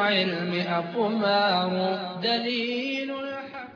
العلم أقمار دليل الحق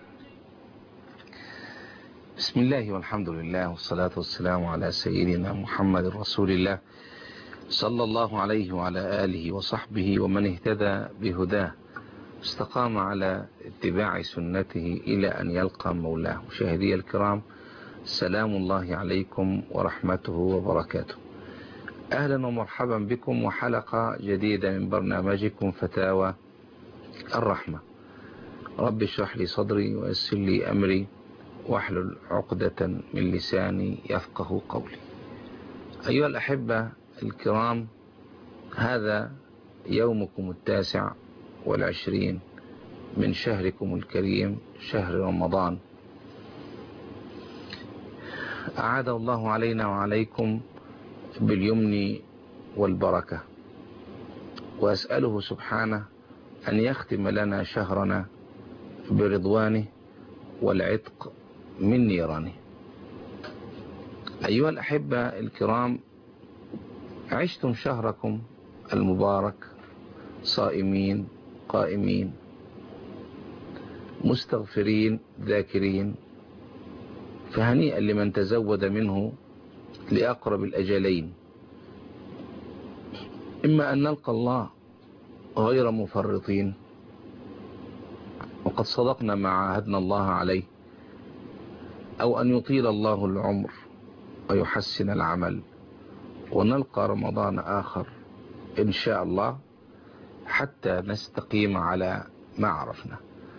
بسم الله والحمد لله والصلاة والسلام على سيدنا محمد رسول الله صلى الله عليه وعلى آله وصحبه ومن اهتدى بهداه استقام على اتباع سنته إلى أن يلقى مولاه مشاهدي الكرام سلام الله عليكم ورحمته وبركاته أهلا ومرحبا بكم وحلقة جديدة من برنامجكم فتاوى الرحمة رب اشرح لي صدري ويسر لي أمري واحلل عقدة من لساني يفقه قولي أيها الأحبة الكرام هذا يومكم التاسع والعشرين من شهركم الكريم شهر رمضان أعاد الله علينا وعليكم باليمن والبركة وأسأله سبحانه أن يختم لنا شهرنا برضوانه والعتق من نيرانه أيها الأحبة الكرام عشتم شهركم المبارك صائمين قائمين مستغفرين ذاكرين فهنيئا لمن تزود منه لأقرب الأجلين إما أن نلقى الله غير مفرطين وقد صدقنا ما عاهدنا الله عليه أو أن يطيل الله العمر ويحسن العمل ونلقى رمضان آخر إن شاء الله حتى نستقيم على ما عرفنا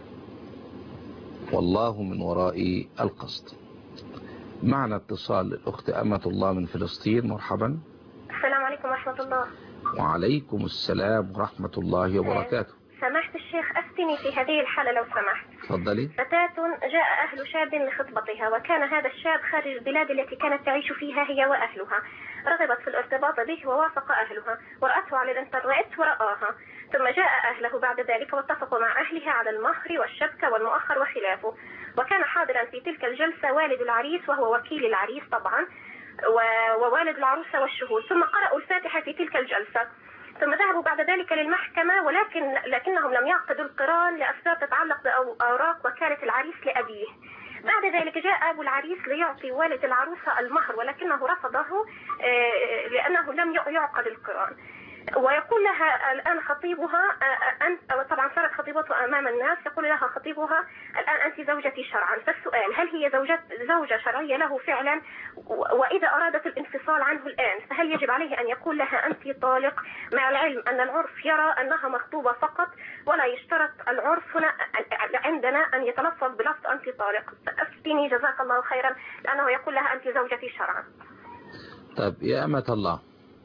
والله من وراء القصد معنا اتصال الأخت أمة الله من فلسطين مرحبا السلام عليكم ورحمة الله وعليكم السلام ورحمة الله وبركاته سماحة الشيخ أفتني في هذه الحالة لو سمحت تفضلي فتاة جاء أهل شاب لخطبتها وكان هذا الشاب خارج البلاد التي كانت تعيش فيها هي وأهلها رغبت في الارتباط به ووافق أهلها ورأته على الانترنت ورآها ثم جاء أهله بعد ذلك واتفقوا مع أهلها على المهر والشبكة والمؤخر وخلافه وكان حاضرا في تلك الجلسة والد العريس وهو وكيل العريس طبعا ووالد العروسة والشهود ثم قرأوا الفاتحة في تلك الجلسة ثم ذهبوا بعد ذلك للمحكمة ولكن لكنهم لم يعقدوا القران لأسباب تتعلق بأوراق وكالة العريس لأبيه بعد ذلك جاء أبو العريس ليعطي والد العروسة المهر ولكنه رفضه لأنه لم يعقد القران ويقول لها الآن خطيبها أنت طبعا صارت خطيبته أمام الناس يقول لها خطيبها الآن أنت زوجتي شرعا فالسؤال هل هي زوجة زوجة شرعية له فعلا وإذا أرادت الانفصال عنه الآن فهل يجب عليه أن يقول لها أنت طالق مع العلم أن العرف يرى أنها مخطوبة فقط ولا يشترط العرف هنا عندنا أن يتلفظ بلفظ أنت طالق أفتني جزاك الله خيرا لأنه يقول لها أنت زوجتي شرعا طيب يا أمة الله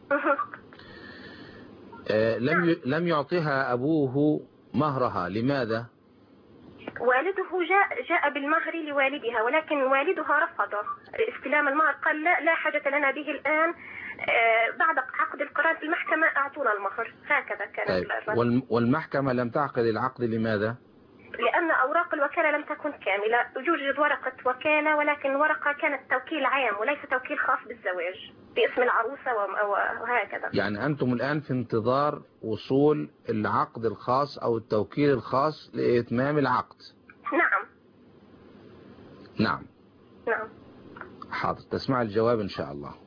لم لم يعطيها أبوه مهرها لماذا والده جاء جاء بالمهر لوالدها ولكن والدها رفض استلام المهر قال لا لا حاجة لنا به الآن بعد عقد القرار في المحكمة أعطونا المهر هكذا كان طيب والمحكمة لم تعقد العقد لماذا لأن أوراق الوكالة لم تكن كاملة يوجد ورقة وكالة ولكن ورقة كانت توكيل عام وليس توكيل خاص بالزواج باسم العروسة وهكذا يعني أنتم الآن في انتظار وصول العقد الخاص أو التوكيل الخاص لإتمام العقد نعم نعم نعم حاضر تسمع الجواب إن شاء الله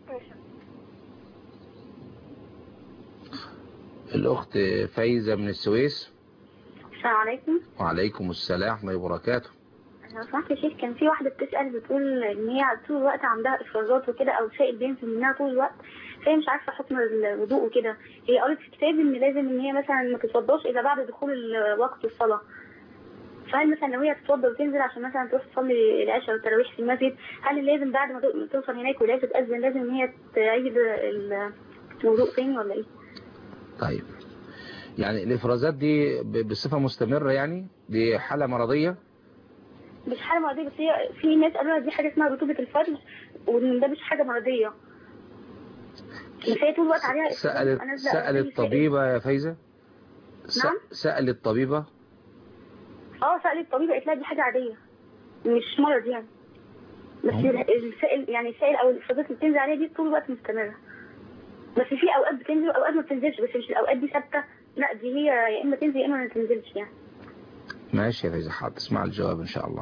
الأخت فايزة من السويس السلام عليكم وعليكم السلام ورحمة الله وبركاته لو سمحت يا شيخ كان في واحدة بتسأل بتقول إن هي طول الوقت عندها إفرازات وكده أو سائل بينزل منها طول الوقت فهي مش عارفة حكم الوضوء وكده هي قالت في كتاب إن لازم إن هي مثلا ما تتوضاش إلا بعد دخول وقت الصلاة فهل مثلا لو هي تتوضى وتنزل عشان مثلا تروح تصلي العشاء والتراويح في المسجد هل لازم بعد ما توصل هناك ولا تتأذن لازم إن هي تعيد الوضوء تاني ولا إيه؟ طيب يعني الإفرازات دي بصفة مستمرة يعني دي حالة مرضية مش حاجة مرضية بس هي في ناس قالوا دي حاجة اسمها رطوبة الفرج وإن ده مش حاجة مرضية بس هي طول الوقت عليها سألت سألت طبيبة يا فايزة نعم سألت طبيبة اه سألت طبيبة قالت لها دي حاجة عادية مش مرض يعني بس السائل يعني السائل او الافرازات اللي بتنزل عليها دي طول الوقت مستمرة بس في اوقات بتنزل واوقات ما بتنزلش بس مش الاوقات دي ثابته لا دي هي يا اما تنزل يا اما ما تنزلش يعني ماشي يا فايزة حاضر اسمع الجواب إن شاء الله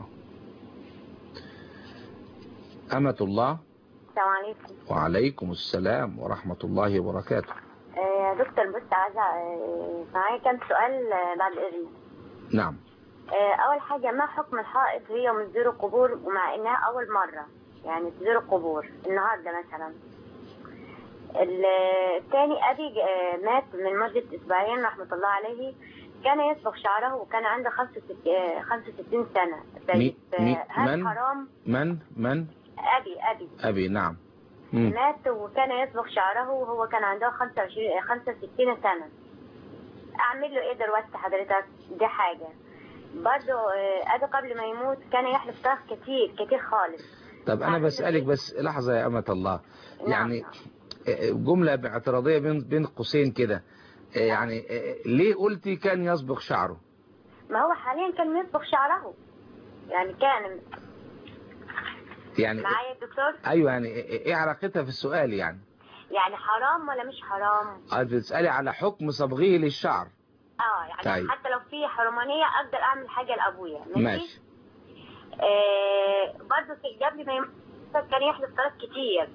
أمة الله السلام عليكم وعليكم السلام ورحمة الله وبركاته آه، دكتور بص عايزة آه، معايا كام سؤال آه، بعد إذنك نعم آه، أول حاجة ما حكم الحائط هي من زيرو قبور ومع إنها أول مرة يعني زيرو قبور النهاردة مثلا ال- الثاني أبي آه، مات من مدة أسبوعين رحمة الله عليه كان يصبغ شعره وكان عنده 65 65 سنة مي- طيب مي- آه، هل من؟ حرام من من أبي أبي أبي نعم مم. مات وكان يصبغ شعره وهو كان عنده 25 65 سنة أعمل له إيه دلوقتي حضرتك دي حاجة برضه آه، أبي قبل ما يموت كان يحلف طرف كتير كتير خالص طب أنا أعمل بسألك إيه؟ بس لحظة يا أمة الله نعم، يعني نعم. جملة اعتراضية بين بين قوسين كده يعني ليه قلتي كان يصبغ شعره ما هو حاليا كان يصبغ شعره يعني كان يعني معايا الدكتور ايوه يعني ايه علاقتها في السؤال يعني يعني حرام ولا مش حرام آه، بتسألي على حكم صبغه للشعر اه يعني طيب. حتى لو في حرمانية أقدر أعمل حاجة لأبويا ماشي, ماشي آه برضه في- قبل ما يموت كان يحلف طلاق كتير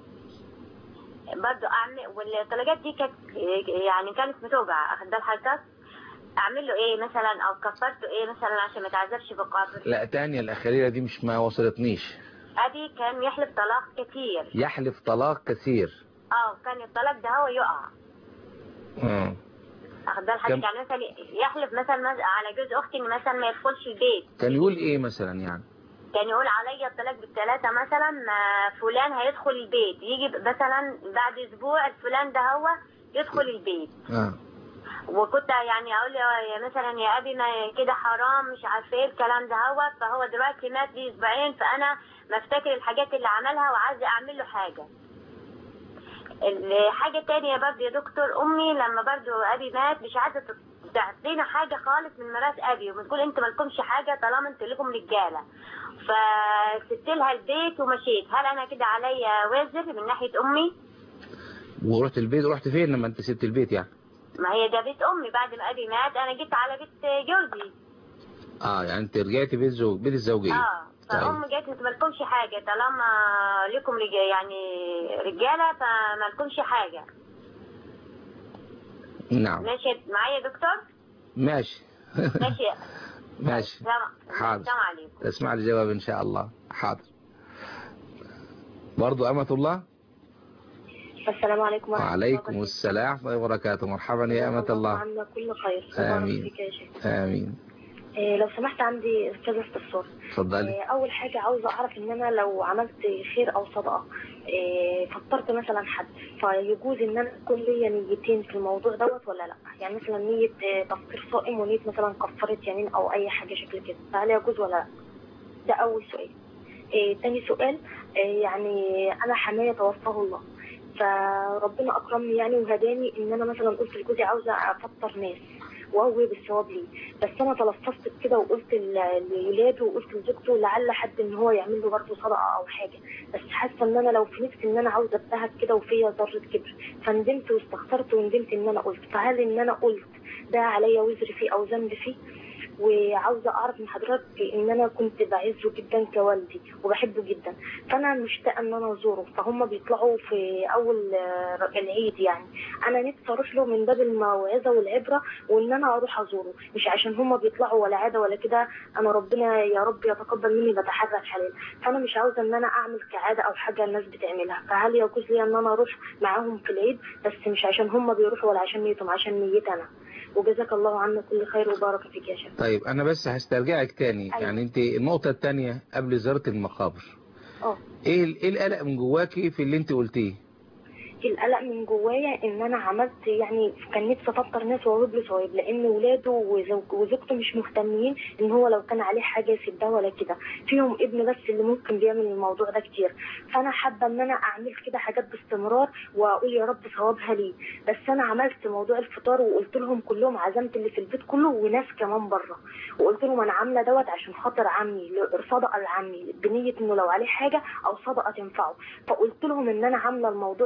برضه اعمل والطلاقات دي كانت يعني كانت بتوجع اخد بال حضرتك اعمل له ايه مثلا او كفرته ايه مثلا عشان ما يتعذبش في القبر لا تانية الأخيرة دي مش ما وصلتنيش ابي كان يحلف طلاق كتير يحلف طلاق كثير اه كان الطلاق ده هو يقع آه. اخد بال حضرتك كم- يعني مثلا يحلف مثلا مز- على جوز اختي ان مثلا ما يدخلش البيت كان يقول ايه مثلا يعني كان يقول عليا الطلاق بالثلاثة مثلا ما فلان هيدخل البيت يجي مثلا بعد اسبوع الفلان ده هو يدخل البيت اه وكنت يعني اقول له يا مثلا يا ابي ما كده حرام مش عارفه ايه الكلام ده هو فهو دلوقتي مات لي اسبوعين فانا مفتكر الحاجات اللي عملها وعايزه اعمل له حاجه الحاجه التانية برضه يا دكتور امي لما برضه ابي مات مش عايزه تعطينا حاجه خالص من ميراث ابي وبتقول انتوا مالكمش حاجه طالما انتوا لكم رجاله فسبت لها البيت ومشيت هل انا كده عليا وزر من ناحيه امي ورحت البيت رحت فين لما انت سبت البيت يعني ما هي ده بيت امي بعد ما ابي مات انا جيت على بيت جوزي اه يعني انت رجعتي بيت زوج بيت الزوجية اه فام جت انتوا مالكمش حاجه طالما لكم رجال يعني رجاله فمالكمش حاجه نعم ماشي معايا يا دكتور ماشي ماشي ماشي سلام حاضر. السلام عليكم اسمع الجواب ان شاء الله حاضر برضو أمة الله السلام عليكم ورحمة الله وعليكم وبركاته. السلام ورحمة الله وبركاته مرحبا يا أمة الله عنا كل خير آمين. وبارك فيك يا شيخ. آمين آه، لو سمحت عندي استاذ استفسار اتفضلي آه، اول حاجه عاوزه اعرف ان انا لو عملت خير او صدقه آه، فطرت مثلا حد فيجوز ان انا يكون ليا نيتين في الموضوع دوت ولا لا يعني مثلا نيه آه، تفطير صائم ونيه مثلا كفاره يمين او اي حاجه شكل كده فهل يجوز ولا لا ده اول سؤال آه، تاني سؤال آه، يعني انا حماية توفاه الله فربنا اكرمني يعني وهداني ان انا مثلا قلت لجوزي عاوزه افطر ناس واهوي بالثواب ليه بس انا تلفظت بكده وقلت ل- لولاده وقلت لزوجته لعل حد ان هو يعمل له برضه صدقه او حاجه بس حاسه ان انا لو في نفسي ان انا عاوزه ابتهج كده وفيا ذره كبر فندمت واستغفرت وندمت ان انا قلت فهل ان انا قلت ده عليا وزر فيه او ذنب فيه وعاوزه اعرف من حضرتك ان انا كنت بعزه جدا كوالدي وبحبه جدا فانا مشتاقه ان انا ازوره فهم بيطلعوا في اول آه، العيد يعني انا نفسي اروح له من باب الموعظه والعبره وان انا اروح ازوره مش عشان هم بيطلعوا ولا عاده ولا كده انا ربنا يا رب يتقبل مني بتحرك حلال فانا مش عاوزه ان انا اعمل كعاده او حاجه الناس بتعملها فهل يجوز لي ان انا اروح معاهم في العيد بس مش عشان هم بيروحوا ولا عشان نيتهم عشان نيتي انا وجزاك الله عنا كل خير وبارك فيك يا شيخ طيب أنا بس هسترجعك تاني أيوة. يعني أنت النقطة التانية قبل زيارة المقابر اه إيه ال- إيه القلق من جواكي في اللي أنت قلتيه القلق من جوايا ان انا عملت يعني كان نفسي افطر ناس واجيب له ثواب لان ولاده وزوج وزوجته مش مهتمين ان هو لو كان عليه حاجه يسدها ولا كده فيهم ابن بس اللي ممكن بيعمل الموضوع ده كتير فانا حابه ان انا اعمل كده حاجات باستمرار واقول يا رب ثوابها لي بس انا عملت موضوع الفطار وقلت لهم كلهم عزمت اللي في البيت كله وناس كمان بره وقلت لهم انا عامله دوت عشان خاطر عمي ل- صدقه لعمي بنيه انه لو عليه حاجه او صدقه تنفعه فقلت لهم ان انا عامله الموضوع ده عشان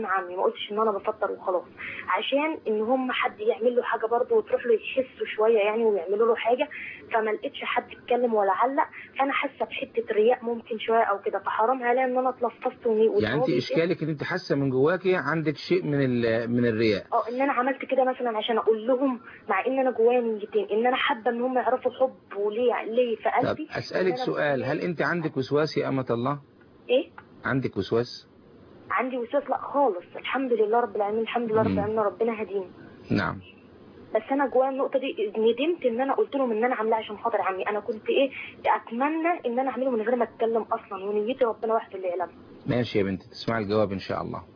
عمي ما قلتش ان انا بفطر وخلاص عشان ان هم حد يعمل له حاجه برضه وتروح له يحسوا شويه يعني ويعملوا له حاجه فما لقيتش حد يتكلم ولا علق فانا حاسه بحته رياء ممكن شويه او كده فحرام عليا ان انا اتلفظت وني يعني انت اشكالك ان انت حاسه من جواكي عندك شيء من ال- من الرياء اه ان انا عملت كده مثلا عشان اقول لهم مع ان انا جوايا نيتين ان انا حابه ان هم يعرفوا الحب وليه ليه في طب قلبي اسالك إن أنا سؤال هل انت عندك وسواس يا امه الله ايه عندك وسواس عندي وسواس لا خالص الحمد لله رب العالمين الحمد لله رب مم. العالمين ربنا هديني نعم بس انا جوايا النقطه دي ندمت ان انا قلت لهم ان انا عاملاه عشان خاطر عمي انا كنت ايه اتمنى ان انا اعمله من غير ما اتكلم اصلا ونيتي ربنا واحد اللي يعلم ماشي يا بنتي تسمع الجواب ان شاء الله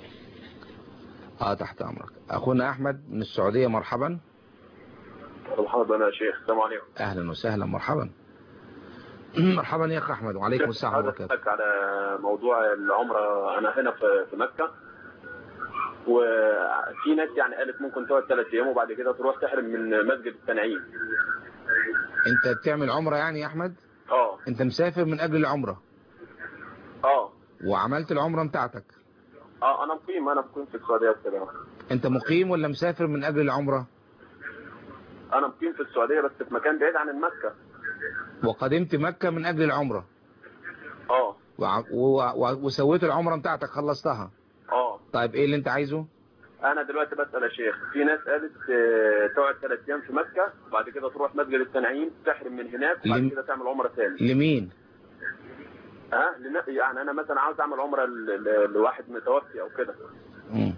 اه تحت امرك اخونا احمد من السعوديه مرحبا مرحبا يا شيخ السلام عليكم اهلا وسهلا مرحبا مرحبا يا اخ احمد وعليكم السلام ورحمه الله وبركاته حضرتك على موضوع العمرة أنا هنا في في مكة وفي ناس يعني قالت ممكن تقعد ثلاث أيام وبعد كده تروح تحرم من مسجد التنعيم انت بتعمل عمره يعني يا احمد اه انت مسافر من اجل العمره اه وعملت العمره بتاعتك اه أنا مقيم أنا مقيم في السعودية وكده انت مقيم ولا مسافر من اجل العمره أنا مقيم في السعودية بس في مكان بعيد عن مكة وقدمت مكه من اجل العمره اه وع- و- و- وسويت العمره بتاعتك خلصتها اه طيب ايه اللي انت عايزه أنا دلوقتي بسأل يا شيخ في ناس قالت آه، تقعد ثلاث أيام في مكة وبعد كده تروح مسجد التنعيم تحرم من هناك وبعد لم- كده تعمل عمرة ثاني لمين ها لن- يعني أنا مثلا عاوز أعمل عمرة ل- ل- لواحد متوفي أو كده مم.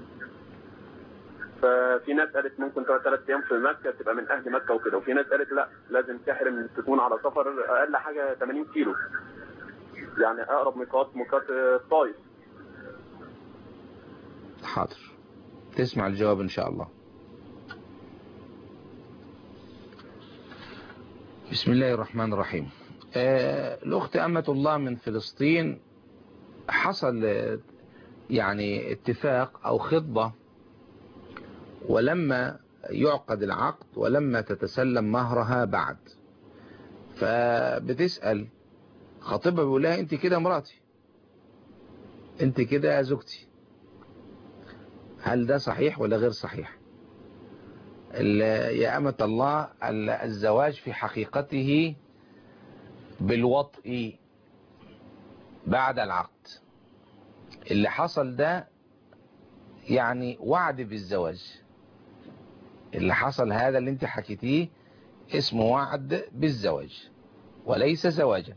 ففي ناس قالت ممكن تقعد ثلاث ايام في مكه تبقى من اهل مكه وكده وفي ناس قالت لا لازم تحرم تكون على سفر اقل حاجه 80 كيلو يعني اقرب ميقات ميقات الطائف حاضر تسمع الجواب ان شاء الله بسم الله الرحمن الرحيم آه، الأخت أمة الله من فلسطين حصل آه، يعني اتفاق أو خطبة ولما يعقد العقد ولما تتسلم مهرها بعد فبتسأل خطيبها بيقول لها انت كده مراتي انت كده زوجتي هل ده صحيح ولا غير صحيح ال- يا أمة الله ال- الزواج في حقيقته بالوطء بعد العقد اللي حصل ده يعني وعد بالزواج اللي حصل هذا اللي انت حكيتيه اسمه وعد بالزواج وليس زواجا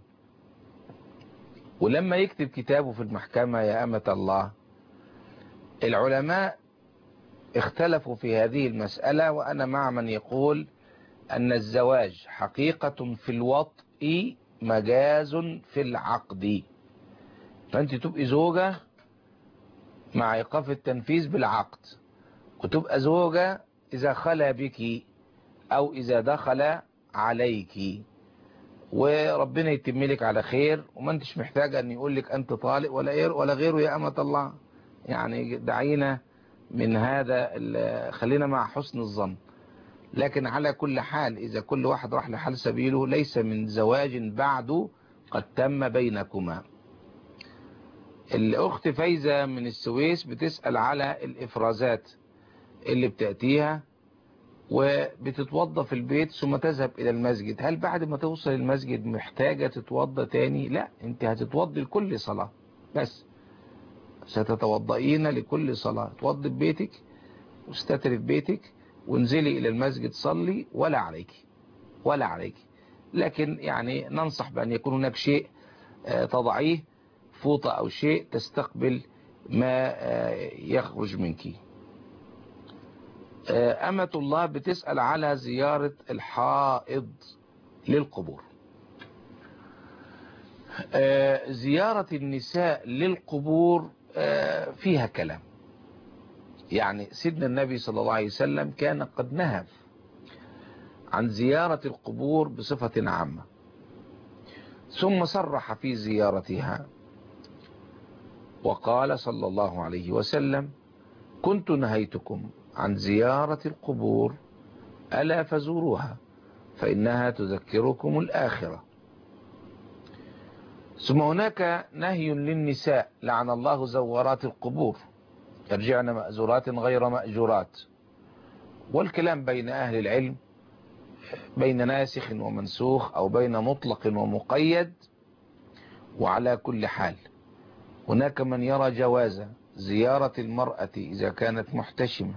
ولما يكتب كتابه في المحكمة يا أمة الله العلماء اختلفوا في هذه المسألة وأنا مع من يقول أن الزواج حقيقة في الوطء مجاز في العقد فأنت تبقي زوجة مع إيقاف التنفيذ بالعقد وتبقى زوجة إذا خلى بك أو إذا دخل عليك وربنا يتم لك على خير وما انتش محتاجة أن يقول لك أنت طالق ولا غير ولا غيره يا أمة الله يعني دعينا من هذا ال- خلينا مع حسن الظن لكن على كل حال إذا كل واحد راح لحال سبيله ليس من زواج بعد قد تم بينكما الأخت فايزة من السويس بتسأل على الإفرازات اللي بتأتيها وبتتوضى في البيت ثم تذهب إلى المسجد هل بعد ما توصل المسجد محتاجة تتوضى تاني لا انت هتتوضي لكل صلاة بس ستتوضئين لكل صلاة توضي في بيتك واستتري في بيتك وانزلي إلى المسجد صلي ولا عليك ولا عليك لكن يعني ننصح بأن يكون هناك شيء آه، تضعيه فوطة أو شيء تستقبل ما آه، يخرج منك آه، أمة الله بتسأل على زيارة الحائض للقبور آه، زيارة النساء للقبور آه، فيها كلام يعني سيدنا النبي صلى الله عليه وسلم كان قد نهى عن زيارة القبور بصفة عامة ثم صرح في زيارتها وقال صلى الله عليه وسلم كنت نهيتكم عن زيارة القبور ألا فزوروها فإنها تذكركم الآخرة ثم هناك نهي للنساء لعن الله زوارات القبور يرجعن مأزورات غير مأجورات والكلام بين أهل العلم بين ناسخ ومنسوخ أو بين مطلق ومقيد وعلى كل حال هناك من يرى جواز زيارة المرأة إذا كانت محتشمة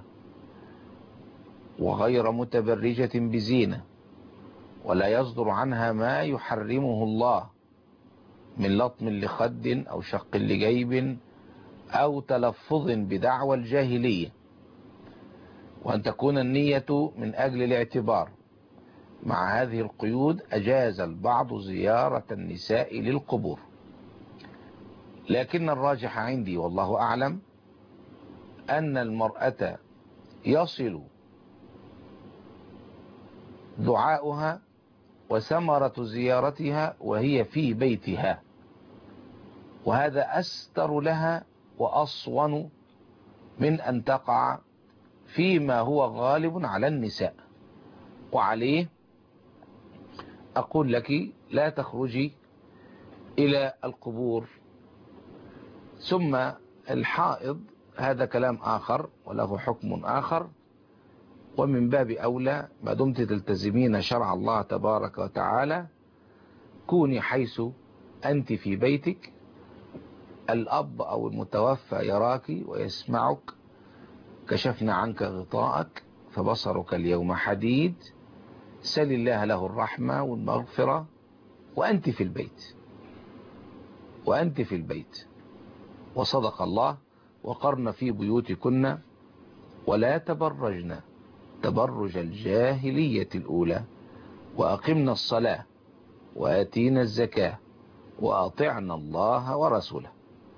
وغير متبرجة بزينة ولا يصدر عنها ما يحرمه الله من لطم لخد أو شق لجيب أو تلفظ بدعوى الجاهلية وأن تكون النية من أجل الاعتبار مع هذه القيود أجاز البعض زيارة النساء للقبور لكن الراجح عندي والله أعلم أن المرأة يصل دعاؤها وثمرة زيارتها وهي في بيتها وهذا أستر لها وأصون من أن تقع فيما هو غالب على النساء وعليه أقول لك لا تخرجي إلى القبور ثم الحائض هذا كلام آخر وله حكم آخر ومن باب أولى ما دمت تلتزمين شرع الله تبارك وتعالى كوني حيث أنت في بيتك الأب أو المتوفى يراك ويسمعك كشفنا عنك غطاءك فبصرك اليوم حديد سل الله له الرحمة والمغفرة وأنت في البيت وأنت في البيت وصدق الله وقرن في بيوتكن ولا تبرجن تبرج الجاهلية الأولى وأقمنا الصلاة وآتينا الزكاة وأطعنا الله ورسوله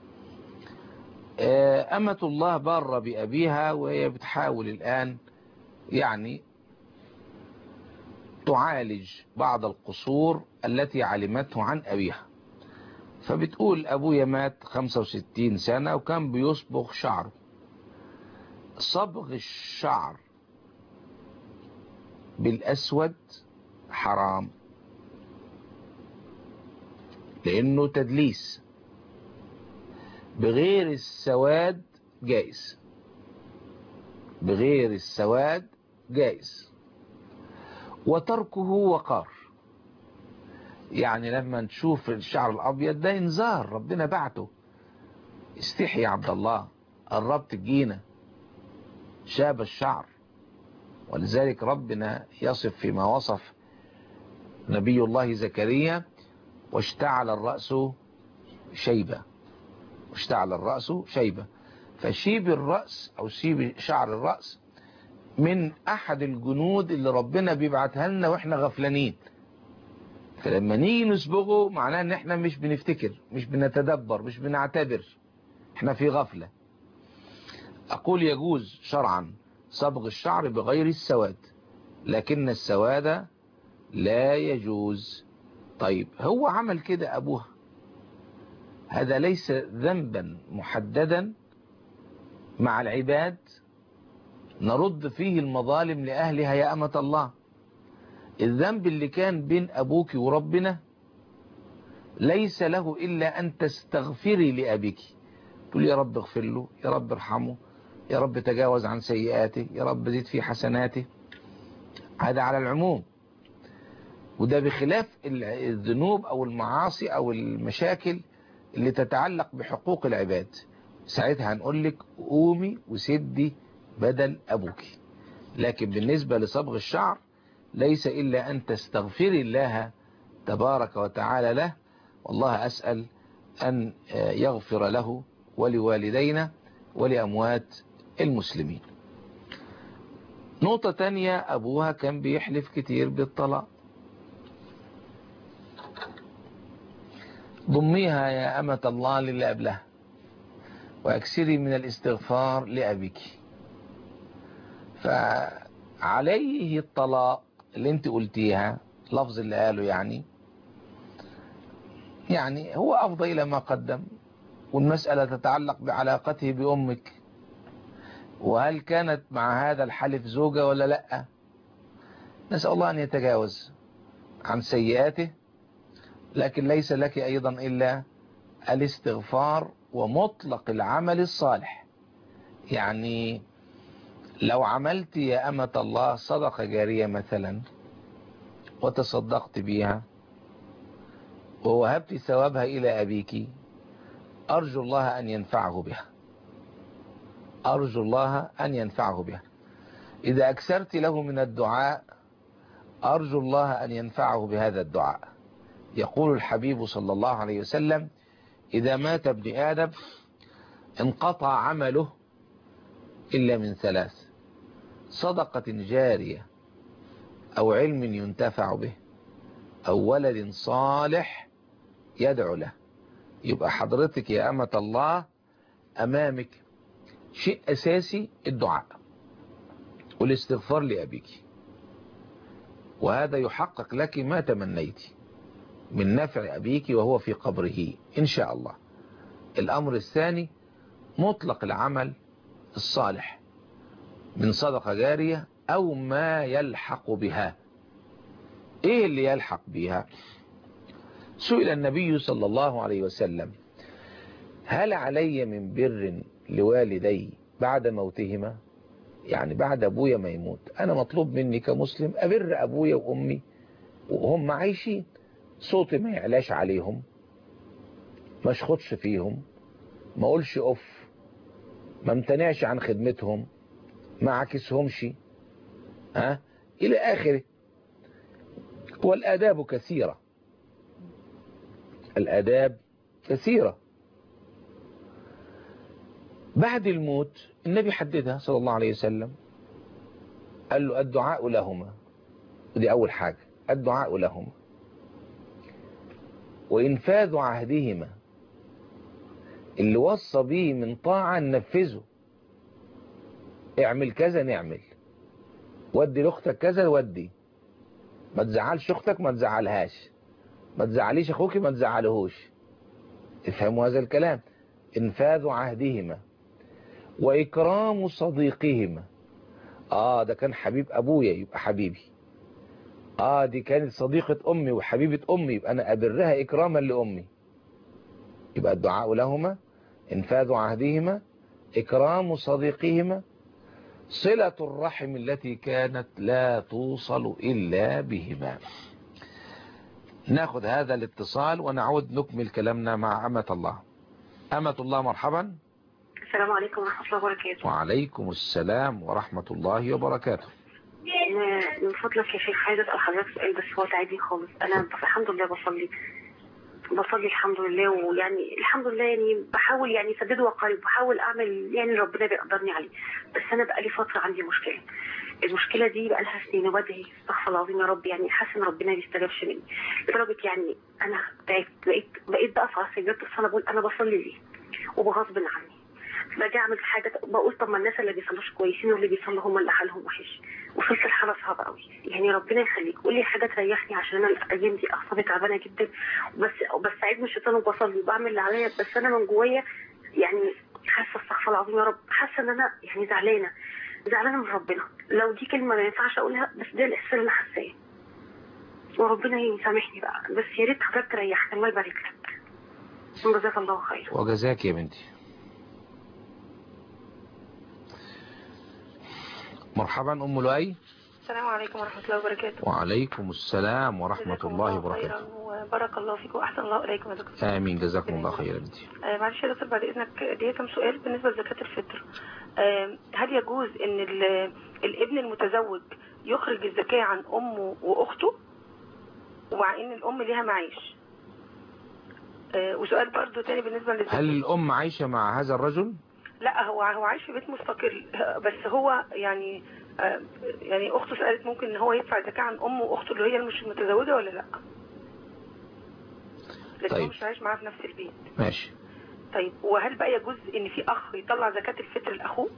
أمة الله بار بأبيها وهي بتحاول الآن يعني تعالج بعض القصور التي علمته عن أبيها فبتقول أبويا مات 65 سنة وكان بيصبغ شعره صبغ الشعر بالأسود حرام لأنه تدليس بغير السواد جائز بغير السواد جائز وتركه وقار يعني لما نشوف الشعر الأبيض ده انذار ربنا بعته استحي يا عبد الله قربت تجينا شاب الشعر ولذلك ربنا يصف فيما وصف نبي الله زكريا واشتعل الرأس شيبة واشتعل الرأس شيبة فشيب الرأس أو شيب شعر الرأس من أحد الجنود اللي ربنا بيبعتها لنا وإحنا غفلانين فلما نيجي نصبغه معناه ان احنا مش بنفتكر مش بنتدبر مش بنعتبر احنا في غفلة اقول يجوز شرعا صبغ الشعر بغير السواد لكن السواد لا يجوز طيب هو عمل كده ابوها هذا ليس ذنبا محددا مع العباد نرد فيه المظالم لأهلها يا أمة الله الذنب اللي كان بين أبوك وربنا ليس له إلا أن تستغفري لأبيك تقول يا رب اغفر له يا رب ارحمه يا رب تجاوز عن سيئاته يا رب زيد في حسناته هذا على العموم وده بخلاف الذنوب أو المعاصي أو المشاكل اللي تتعلق بحقوق العباد ساعتها هنقول لك قومي وسدي بدل أبوك لكن بالنسبة لصبغ الشعر ليس إلا أن تستغفري الله تبارك وتعالى له والله أسأل أن يغفر له ولوالدينا ولأموات المسلمين نقطة تانية أبوها كان بيحلف كتير بالطلاق ضميها يا أمة الله للي قبلها وأكسري من الاستغفار لأبيك فعليه الطلاق اللي انت قلتيها لفظ اللي قاله يعني يعني هو أفضى إلى ما قدم والمسألة تتعلق بعلاقته بأمك وهل كانت مع هذا الحلف زوجة ولا لا نسأل الله أن يتجاوز عن سيئاته لكن ليس لك أيضا إلا الاستغفار ومطلق العمل الصالح يعني لو عملت يا أمة الله صدقة جارية مثلا وتصدقت بها ووهبت ثوابها إلى أبيك أرجو الله أن ينفعه بها أرجو الله أن ينفعه بها إذا أكثرت له من الدعاء أرجو الله أن ينفعه بهذا الدعاء يقول الحبيب صلى الله عليه وسلم إذا مات ابن آدم انقطع عمله إلا من ثلاث صدقة جارية أو علم ينتفع به أو ولد صالح يدعو له يبقى حضرتك يا أمة الله أمامك شيء أساسي الدعاء والاستغفار لأبيك وهذا يحقق لك ما تمنيت من نفع أبيك وهو في قبره إن شاء الله الأمر الثاني مطلق العمل الصالح من صدقة جارية أو ما يلحق بها إيه اللي يلحق بها سئل النبي صلى الله عليه وسلم هل علي من بر لوالدي بعد موتهما يعني بعد أبويا ما يموت أنا مطلوب مني كمسلم أبر أبويا وأمي وهم عايشين صوتي ما يعلاش عليهم ما اشخطش فيهم ما اقولش اف ما امتنعش عن خدمتهم ما عكسهمش ها الى اخره والاداب كثيرة الاداب كثيرة بعد الموت النبي حددها صلى الله عليه وسلم قال له الدعاء لهما ودي اول حاجة الدعاء لهما وإنفاذ عهدهما اللي وصى به من طاعة ننفذه اعمل كذا نعمل ودي لاختك كذا ودي ما تزعلش اختك ما تزعلهاش ما تزعليش اخوك ما تزعلهوش افهموا هذا الكلام انفاذ عهدهما واكرام صديقهما اه ده كان حبيب ابويا يبقى حبيبي اه دي كانت صديقة امي وحبيبة امي يبقى انا ابرها اكراما لامي يبقى الدعاء لهما انفاذ عهدهما اكرام صديقهما صلة الرحم التي كانت لا توصل الا بهما ناخذ هذا الاتصال ونعود نكمل كلامنا مع أمة الله أمة الله مرحبا السلام عليكم ورحمة الله وبركاته وعليكم السلام ورحمة الله وبركاته أنا من فضلك يا شيخ عايزة أسأل حضرتك سؤال بس هو تعبني خالص أنا بس الحمد لله بصلي بصلي الحمد لله ويعني الحمد لله يعني بحاول يعني سدد وقارب بحاول أعمل يعني ربنا بيقدرني عليه بس أنا بقالي فترة عندي مشكلة المشكلة دي بقى لها سنين وبدعي استغفر الله العظيم يا رب يعني حاسة إن ربنا ما بيستجابش مني لدرجة يعني أنا تعبت بقيت بقيت بقف على سجادة الصلاة بقول أنا بصلي ليه وبغصب عني باجي اعمل حاجه بقول طب ما الناس اللي بيصلوش كويسين واللي بيصلوا هم اللي حالهم وحش وصلت لحاله صعبه قوي يعني ربنا يخليك قول لي حاجه تريحني عشان انا الايام دي اعصابي تعبانه جدا بس بستعيد من الشيطان وبصلي وبعمل اللي عليا بس انا من جوايا يعني حاسه استغفر الله العظيم يا رب حاسه ان انا يعني زعلانه زعلانه من ربنا لو دي كلمه ما ينفعش اقولها بس ده الاحساس اللي انا حاساه وربنا يسامحني بقى بس يا ريت حضرتك تريحني الله يبارك لك جزاك الله خير وجزاك يا بنتي مرحبا أم لؤي السلام عليكم ورحمة الله وبركاته وعليكم السلام ورحمة جزاكم الله خيرا وبركاته وبارك الله فيكم وأحسن الله إليكم يا دكتور آمين جزاكم الله خير يا بنتي آه، معلش يا دكتور بعد إذنك ليا كم سؤال بالنسبة لزكاة الفطر آه، هل يجوز إن ال- الابن المتزوج يخرج الزكاة عن أمه وأخته ومع إن الأم ليها معيش آه، وسؤال برضو تاني بالنسبة للزكاة هل الأم عايشة مع هذا الرجل لا هو هو عايش في بيت مستقل بس هو يعني آه، يعني اخته سالت ممكن ان هو يدفع زكاه عن امه واخته اللي هي مش متزوجه ولا لا لكن هو طيب. مش عايش معاها في نفس البيت ماشي طيب وهل بقى يجوز ان في اخ يطلع زكاه الفطر لاخوه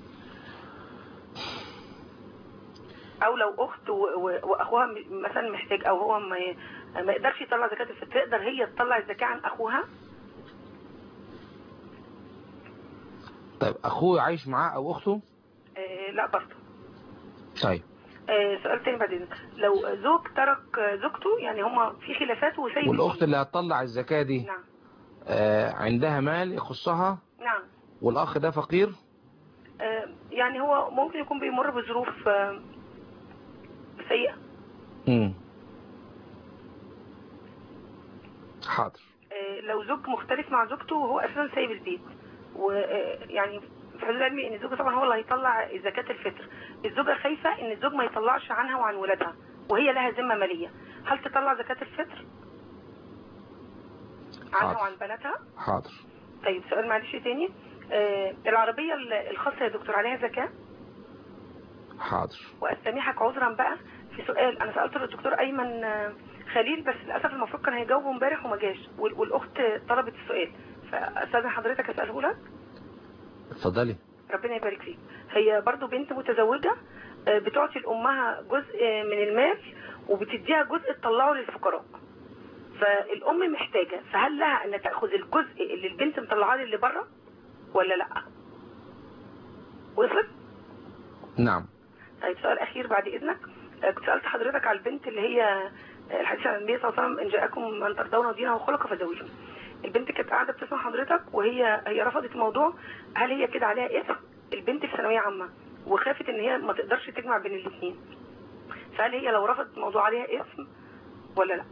او لو اخت و- و- واخوها م- مثلا محتاج او هو ما ما يقدرش يطلع زكاه الفطر تقدر هي تطلع الزكاه عن اخوها طيب أخوه عايش معاه أو أخته آه لا برضه طيب آه، سؤال تاني بعدين لو زوج ترك آه، زوجته يعني هما في خلافات وسيد والأخت اللي هتطلع الزكاة دي نعم آه عندها مال يخصها نعم والأخ ده فقير آه، يعني هو ممكن يكون بيمر بظروف آه، سيئة مم. حاضر آه، لو زوج مختلف مع زوجته وهو اساسا سايب البيت ويعني في حدود علمي ان الزوج طبعا هو اللي هيطلع زكاة الفطر الزوجة خايفة ان الزوج ما يطلعش عنها وعن ولادها وهي لها ذمة مالية هل تطلع زكاة الفطر عنها حاضر. وعن بناتها حاضر طيب سؤال معلش تاني آه العربية ال- الخاصة يا دكتور عليها زكاة حاضر واستميحك عذرا بقى في سؤال انا سالته للدكتور ايمن آه، خليل بس للاسف المفروض كان هيجاوبه امبارح وما جاش وال- والاخت طلبت السؤال فاستاذن حضرتك اساله لك اتفضلي ربنا يبارك فيك هي برضو بنت متزوجة آه، بتعطي لأمها جزء آه، من المال وبتديها جزء تطلعه للفقراء فالأم محتاجة فهل لها أن تأخذ الجزء اللي البنت مطلعاه للي بره ولا لا وصلت نعم طيب سؤال أخير بعد إذنك آه، كنت سألت حضرتك على البنت اللي هي آه، الحديث عن النبي صلى الله عليه وسلم إن جاءكم من ترضون دينه وخلقه فزوجوه البنت كانت قاعدة بتسمع حضرتك وهي هي رفضت الموضوع هل هي كده عليها اسم البنت في ثانوية عامة وخافت إن هي ما تقدرش تجمع بين الاثنين فهل هي لو رفضت الموضوع عليها اسم ولا لا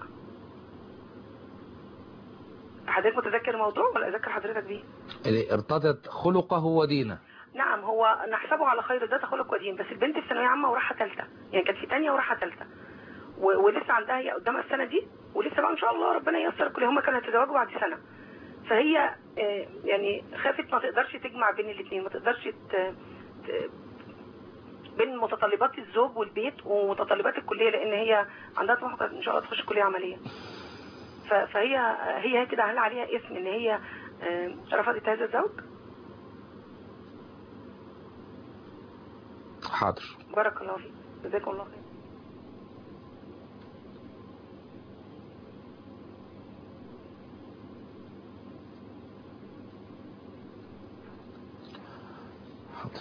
حضرتك متذكر الموضوع ولا أذكر حضرتك بيه اللي ارتضت خلقه ودينه نعم هو نحسبه على خير ده خلق ودين بس البنت في ثانويه عامه وراحه ثالثه يعني كانت في ثانيه وراحه ثالثه و- ولسه عندها هي قدامها السنه دي ولسه بقى ان شاء الله ربنا ييسر كل هم كانوا هيتزوجوا بعد سنه فهي آه، يعني خافت ما تقدرش تجمع بين الاثنين ما تقدرش ت... ت... بين متطلبات الزوج والبيت ومتطلبات الكليه لان هي عندها طموح ان شاء الله تخش كليه عمليه ف... فهي هي كده هل عليها اسم ان هي آه، رفضت هذا الزوج حاضر بارك الله فيك جزاكم الله خير حاضر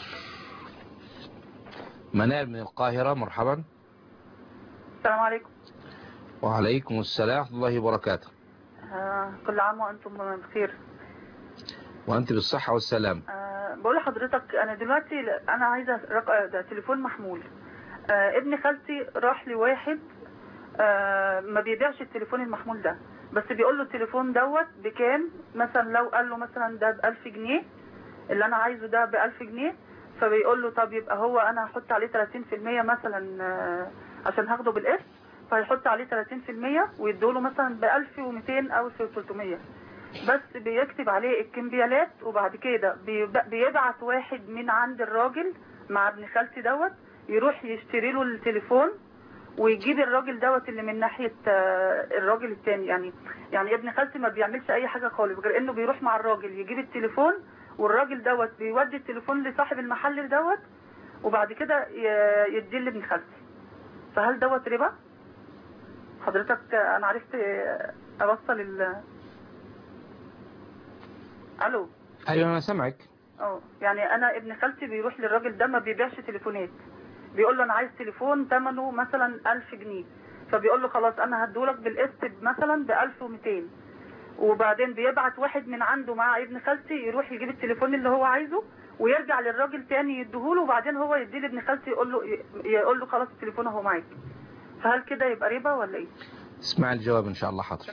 منال من القاهرة مرحبا السلام عليكم وعليكم السلام ورحمة الله وبركاته آه كل عام وانتم بخير وأنت بالصحة والسلام آه بقول لحضرتك انا دلوقتي ل- انا عايزه رق... ده تليفون محمول آه ابن خالتي راح لواحد آه ما بيبيعش التليفون المحمول ده بس بيقول له التليفون دوت بكام مثلا لو قال له مثلا ده ب 1000 جنيه اللي انا عايزه ده ب 1000 جنيه فبيقول له طب يبقى هو انا هحط عليه 30% مثلا آه عشان هاخده بالقسط فيحط عليه 30% ويدوله مثلا ب 1200 او 1300 بس بيكتب عليه الكمبيالات وبعد كده بيب- بيبعت واحد من عند الراجل مع ابن خالتي دوت يروح يشتري له التليفون ويجيب الراجل دوت اللي من ناحية آه، الراجل التاني يعني يعني ابن خالتي ما بيعملش اي حاجة خالص غير انه بيروح مع الراجل يجيب التليفون والراجل دوت بيودي التليفون لصاحب المحل دوت وبعد كده ي- يديه لابن خالتي فهل دوت ربا حضرتك آه، انا عرفت آه، اوصل ال الو أيوة أنا سامعك اه يعني انا ابن خالتي بيروح للراجل ده ما بيبيعش تليفونات بيقول له انا عايز تليفون ثمنه مثلا 1000 جنيه فبيقول له خلاص انا هديهولك بالقسط مثلا ب 1200 وبعدين بيبعت واحد من عنده مع ابن خالتي يروح يجيب التليفون اللي هو عايزه ويرجع للراجل تاني يديهوله وبعدين هو يديه لابن خالتي يقول له يقول له خلاص التليفون اهو معاك فهل كده يبقى ربا ولا ايه؟ اسمع الجواب إن شاء الله حاضر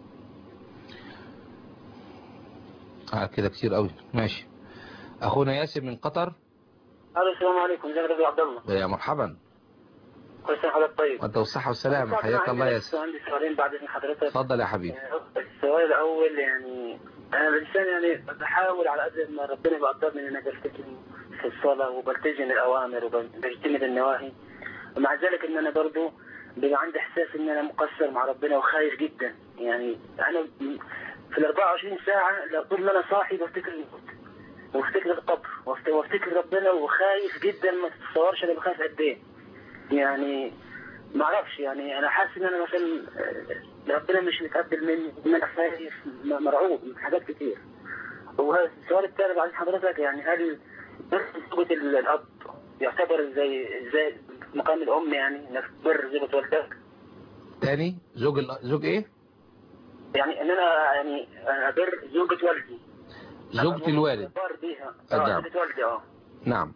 آه كده كتير قوي ماشي أخونا ياسر من قطر الو السلام عليكم ازيك يا عبد الله يا مرحبا كل سنه وحضرتك طيب وأنت بالصحة والسلامة حياك الله ياسر عندي سؤالين بعد اذن حضرتك اتفضل يا حبيبي السؤال الاول يعني انا الانسان يعني بحاول على قد ما ربنا بيقدرني ان انا بلتزم في الصلاه وبلتزم الاوامر وبجتنب النواهي ومع ذلك ان انا برضو بيبقى عندي احساس ان انا مقصر مع ربنا وخايف جدا يعني انا في ال 24 ساعه لو طول ما انا صاحي بفتكر الموت وافتكر القبر وافت- وافتكر ربنا وخايف جدا ما تتصورش انا بخاف قد ايه يعني ما اعرفش يعني انا حاسس ان انا مثلا آه، ربنا مش متقبل مني ان انا خايف م- مرعوب من حاجات كتير والسؤال الثاني بعد حضرتك يعني هل زوجة ال- الاب يعتبر زي زي مقام الام يعني انك تبر زوجة والدك تاني زوج ال... زوج إيه يعني ان انا يعني أنا ابر زوجة والدي زوجة الوالد بار بيها آه، اه نعم. زوجة والدي اه نعم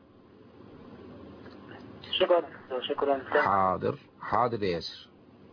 شكرا شكرا حاضر حاضر يا ياسر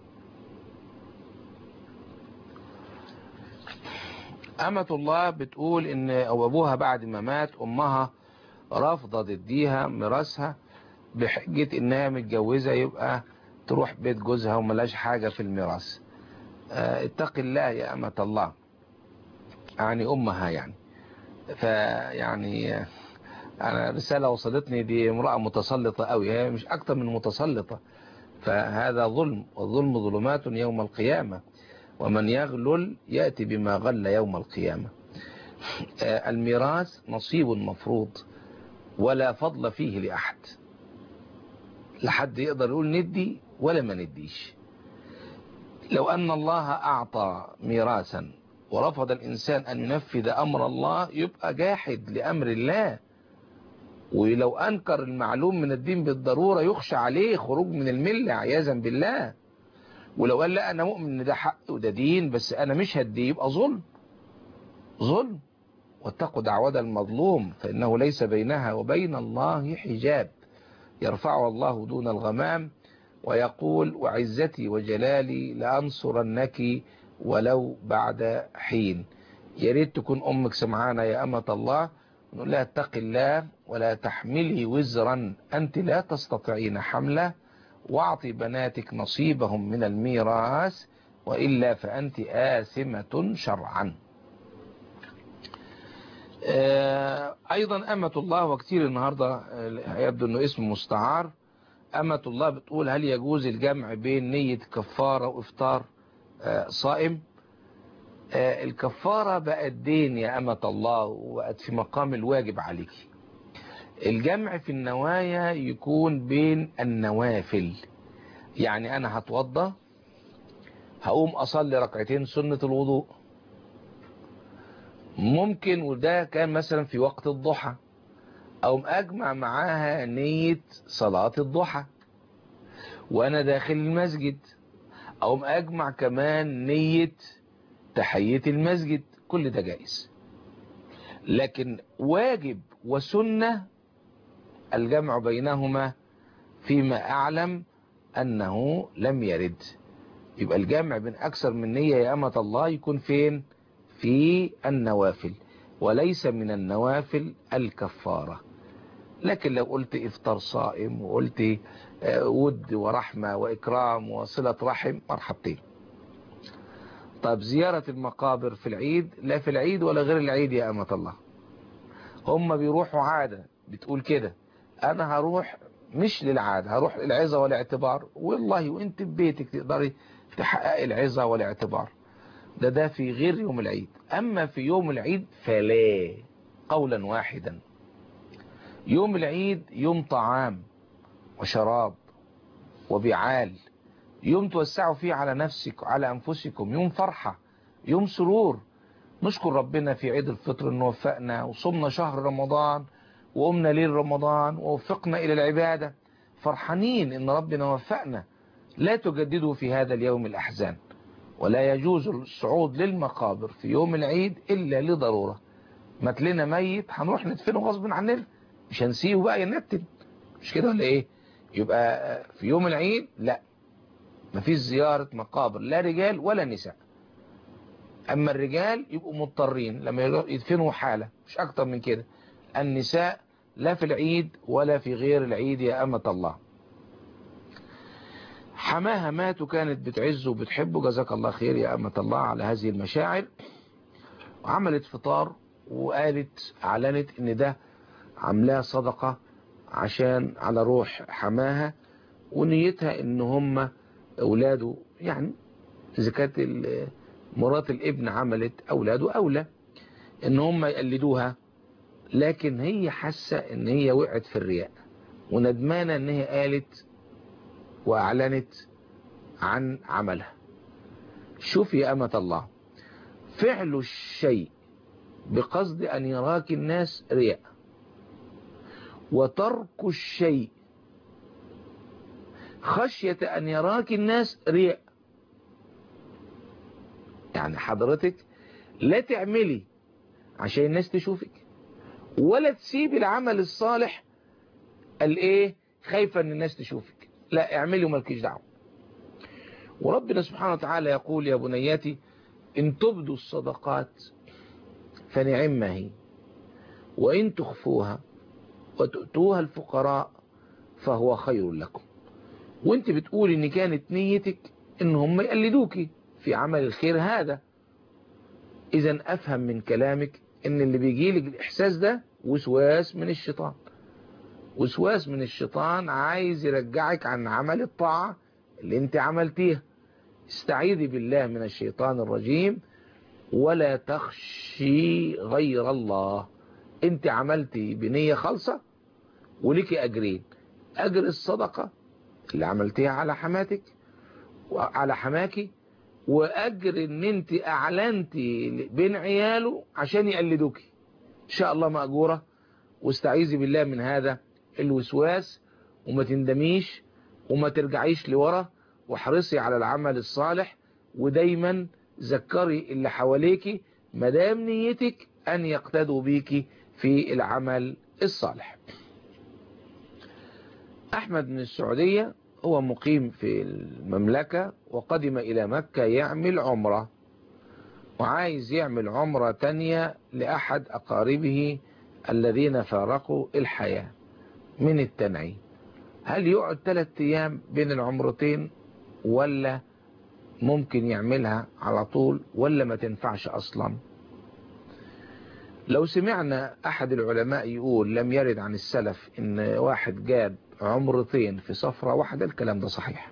أمة الله بتقول إن أو أبوها بعد ما مات أمها رافضة تديها ميراثها بحجة إنها متجوزة يبقى تروح بيت جوزها وملاش حاجة في الميراث آه، اتق الله يا أمة الله يعني أمها يعني فيعني آه، أنا رسالة وصلتني دي امرأة متسلطة قوي هي مش أكتر من متسلطة فهذا ظلم والظلم ظلمات يوم القيامة ومن يغلل يأتي بما غل يوم القيامة آه، الميراث نصيب مفروض ولا فضل فيه لأحد لحد يقدر يقول ندي ولا ما نديش لو أن الله أعطى ميراثا ورفض الإنسان أن ينفذ أمر الله يبقى جاحد لأمر الله ولو أنكر المعلوم من الدين بالضرورة يخشى عليه خروج من الملة عياذا بالله ولو قال لا أنا مؤمن إن ده حق وده دين بس أنا مش هديه يبقى ظلم ظلم واتقوا دعوة المظلوم فإنه ليس بينها وبين الله حجاب يرفعها الله دون الغمام ويقول وعزتي وجلالي لأنصرنك ولو بعد حين يا ريت تكون أمك سمعانا يا أمة الله نقول لها اتق الله ولا تحملي وزرا أنت لا تستطيعين حمله واعطي بناتك نصيبهم من الميراث وإلا فأنت آثمة شرعا آه، أيضا أمة الله وكتير النهاردة آه، يبدو أنه اسم مستعار أمة الله بتقول هل يجوز الجمع بين نية كفارة وإفطار آه، صائم آه، الكفارة بقت دين يا أمة الله وبقت في مقام الواجب عليك الجمع في النوايا يكون بين النوافل يعني أنا هتوضى هقوم أصلي ركعتين سنة الوضوء ممكن وده كان مثلا في وقت الضحى أو أجمع معاها نية صلاة الضحى وأنا داخل المسجد أو أجمع كمان نية تحية المسجد كل ده جائز لكن واجب وسنة الجمع بينهما فيما أعلم أنه لم يرد يبقى الجمع بين أكثر من نية يا أمة الله يكون فين في النوافل وليس من النوافل الكفارة لكن لو قلت إفطار صائم وقلت آه، ود ورحمة وإكرام وصلة رحم مرحبتين طب زيارة المقابر في العيد لا في العيد ولا غير العيد يا أمة الله هم بيروحوا عادة بتقول كده أنا هروح مش للعادة هروح للعظة والاعتبار والله وانت ببيتك تقدري تحقق العظة والاعتبار ده ده في غير يوم العيد أما في يوم العيد فلا قولا واحدا يوم العيد يوم طعام وشراب وبعال يوم توسعوا فيه على نفسك وعلى أنفسكم يوم فرحة يوم سرور نشكر ربنا في عيد الفطر انه وفقنا وصمنا شهر رمضان وقمنا ليل رمضان ووفقنا إلى العبادة فرحانين ان ربنا وفقنا لا تجددوا في هذا اليوم الأحزان ولا يجوز الصعود للمقابر في يوم العيد إلا لضرورة مات لنا ميت هنروح ندفنه غصب عننا مش هنسيه بقى ينتن مش كده ولا ايه يبقى في يوم العيد لا مفيش زيارة مقابر لا رجال ولا نساء أما الرجال يبقوا مضطرين لما يدفنوا حالة مش أكتر من كده النساء لا في العيد ولا في غير العيد يا أمة الله حماها مات وكانت بتعزه وبتحبه جزاك الله خير يا أمة الله على هذه المشاعر وعملت فطار وقالت اعلنت ان ده عاملاه صدقة عشان على روح حماها ونيتها ان هم اولاده يعني اذا كانت ال- مرات الابن عملت اولاده اولى ان هم يقلدوها لكن هي حاسة ان هي وقعت في الرياء وندمانة ان هي قالت واعلنت عن عملها شوف يا امة الله فعل الشيء بقصد ان يراك الناس رياء وترك الشيء خشية ان يراك الناس رياء يعني حضرتك لا تعملي عشان الناس تشوفك ولا تسيب العمل الصالح قال ايه خايفة ان الناس تشوفك لا اعملي ومالكيش دعوه وربنا سبحانه وتعالى يقول يا بنياتي إن تبدوا الصدقات فنعما هي وإن تخفوها وتؤتوها الفقراء فهو خير لكم وانت بتقول ان كانت نيتك ان هم يقلدوكي في عمل الخير هذا اذا افهم من كلامك ان اللي بيجي لك الاحساس ده وسواس من الشيطان وسواس من الشيطان عايز يرجعك عن عمل الطاعة اللي انت عملتيها استعيذي بالله من الشيطان الرجيم ولا تخشي غير الله انت عملتي بنية خالصة ولك اجرين اجر الصدقة اللي عملتيها على حماتك وعلى حماكي واجر ان انت اعلنتي بين عياله عشان يقلدوك ان شاء الله مأجورة واستعيذي بالله من هذا الوسواس وما تندميش وما ترجعيش لورا واحرصي على العمل الصالح ودايما ذكري اللي حواليكي مدام نيتك ان يقتدوا بيكي في العمل الصالح احمد من السعودية هو مقيم في المملكة وقدم الى مكة يعمل عمرة وعايز يعمل عمرة تانية لأحد أقاربه الذين فارقوا الحياة من التنعيم هل يقعد ثلاثة أيام بين العمرتين ولا ممكن يعملها على طول ولا ما تنفعش أصلا لو سمعنا أحد العلماء يقول لم يرد عن السلف إن واحد جاب عمرتين في سفرة واحدة الكلام ده صحيح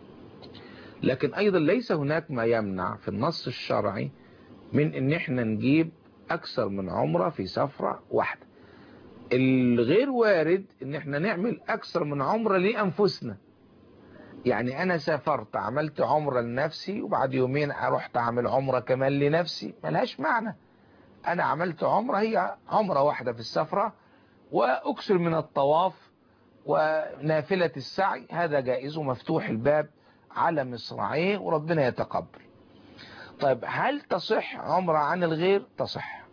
لكن أيضا ليس هناك ما يمنع في النص الشرعي من ان احنا نجيب اكثر من عمرة في سفرة واحدة الغير وارد ان احنا نعمل اكثر من عمرة لانفسنا يعني انا سافرت عملت عمرة لنفسي وبعد يومين رحت اعمل عمرة كمان لنفسي ملهاش معنى انا عملت عمرة هي عمرة واحدة في السفرة واكثر من الطواف ونافلة السعي هذا جائز ومفتوح الباب على مصراعيه وربنا يتقبل طيب هل تصح عمرة عن الغير تصح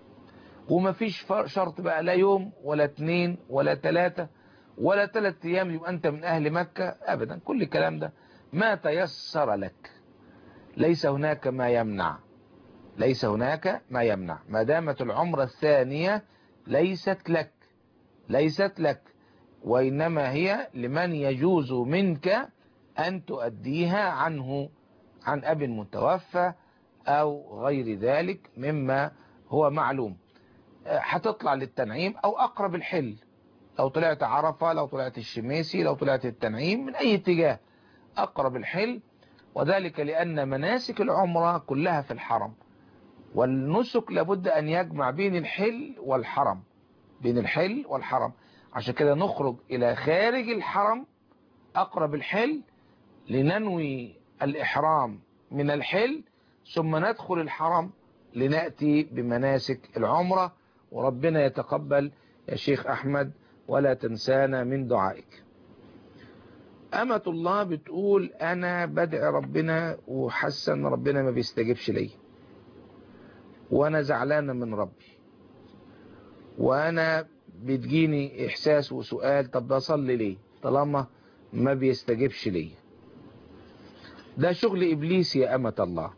ومفيش شرط بقى لا يوم ولا اتنين ولا تلاتة ولا تلات ايام يبقى انت من اهل مكة ابدا كل الكلام ده ما تيسر لك ليس هناك ما يمنع ليس هناك ما يمنع ما دامت العمرة الثانية ليست لك ليست لك وإنما هي لمن يجوز منك أن تؤديها عنه عن أب متوفى أو غير ذلك مما هو معلوم هتطلع للتنعيم أو أقرب الحل لو طلعت عرفة لو طلعت الشميسي لو طلعت التنعيم من أي اتجاه أقرب الحل وذلك لأن مناسك العمرة كلها في الحرم والنسك لابد أن يجمع بين الحل والحرم بين الحل والحرم عشان كده نخرج إلى خارج الحرم أقرب الحل لننوي الإحرام من الحل ثم ندخل الحرم لنأتي بمناسك العمرة وربنا يتقبل يا شيخ أحمد ولا تنسانا من دعائك أمة الله بتقول أنا بدعي ربنا وحاسة أن ربنا ما بيستجيبش لي وأنا زعلانة من ربي وأنا بتجيني إحساس وسؤال طب بصلي ليه طالما ما بيستجيبش لي ده شغل إبليس يا أمة الله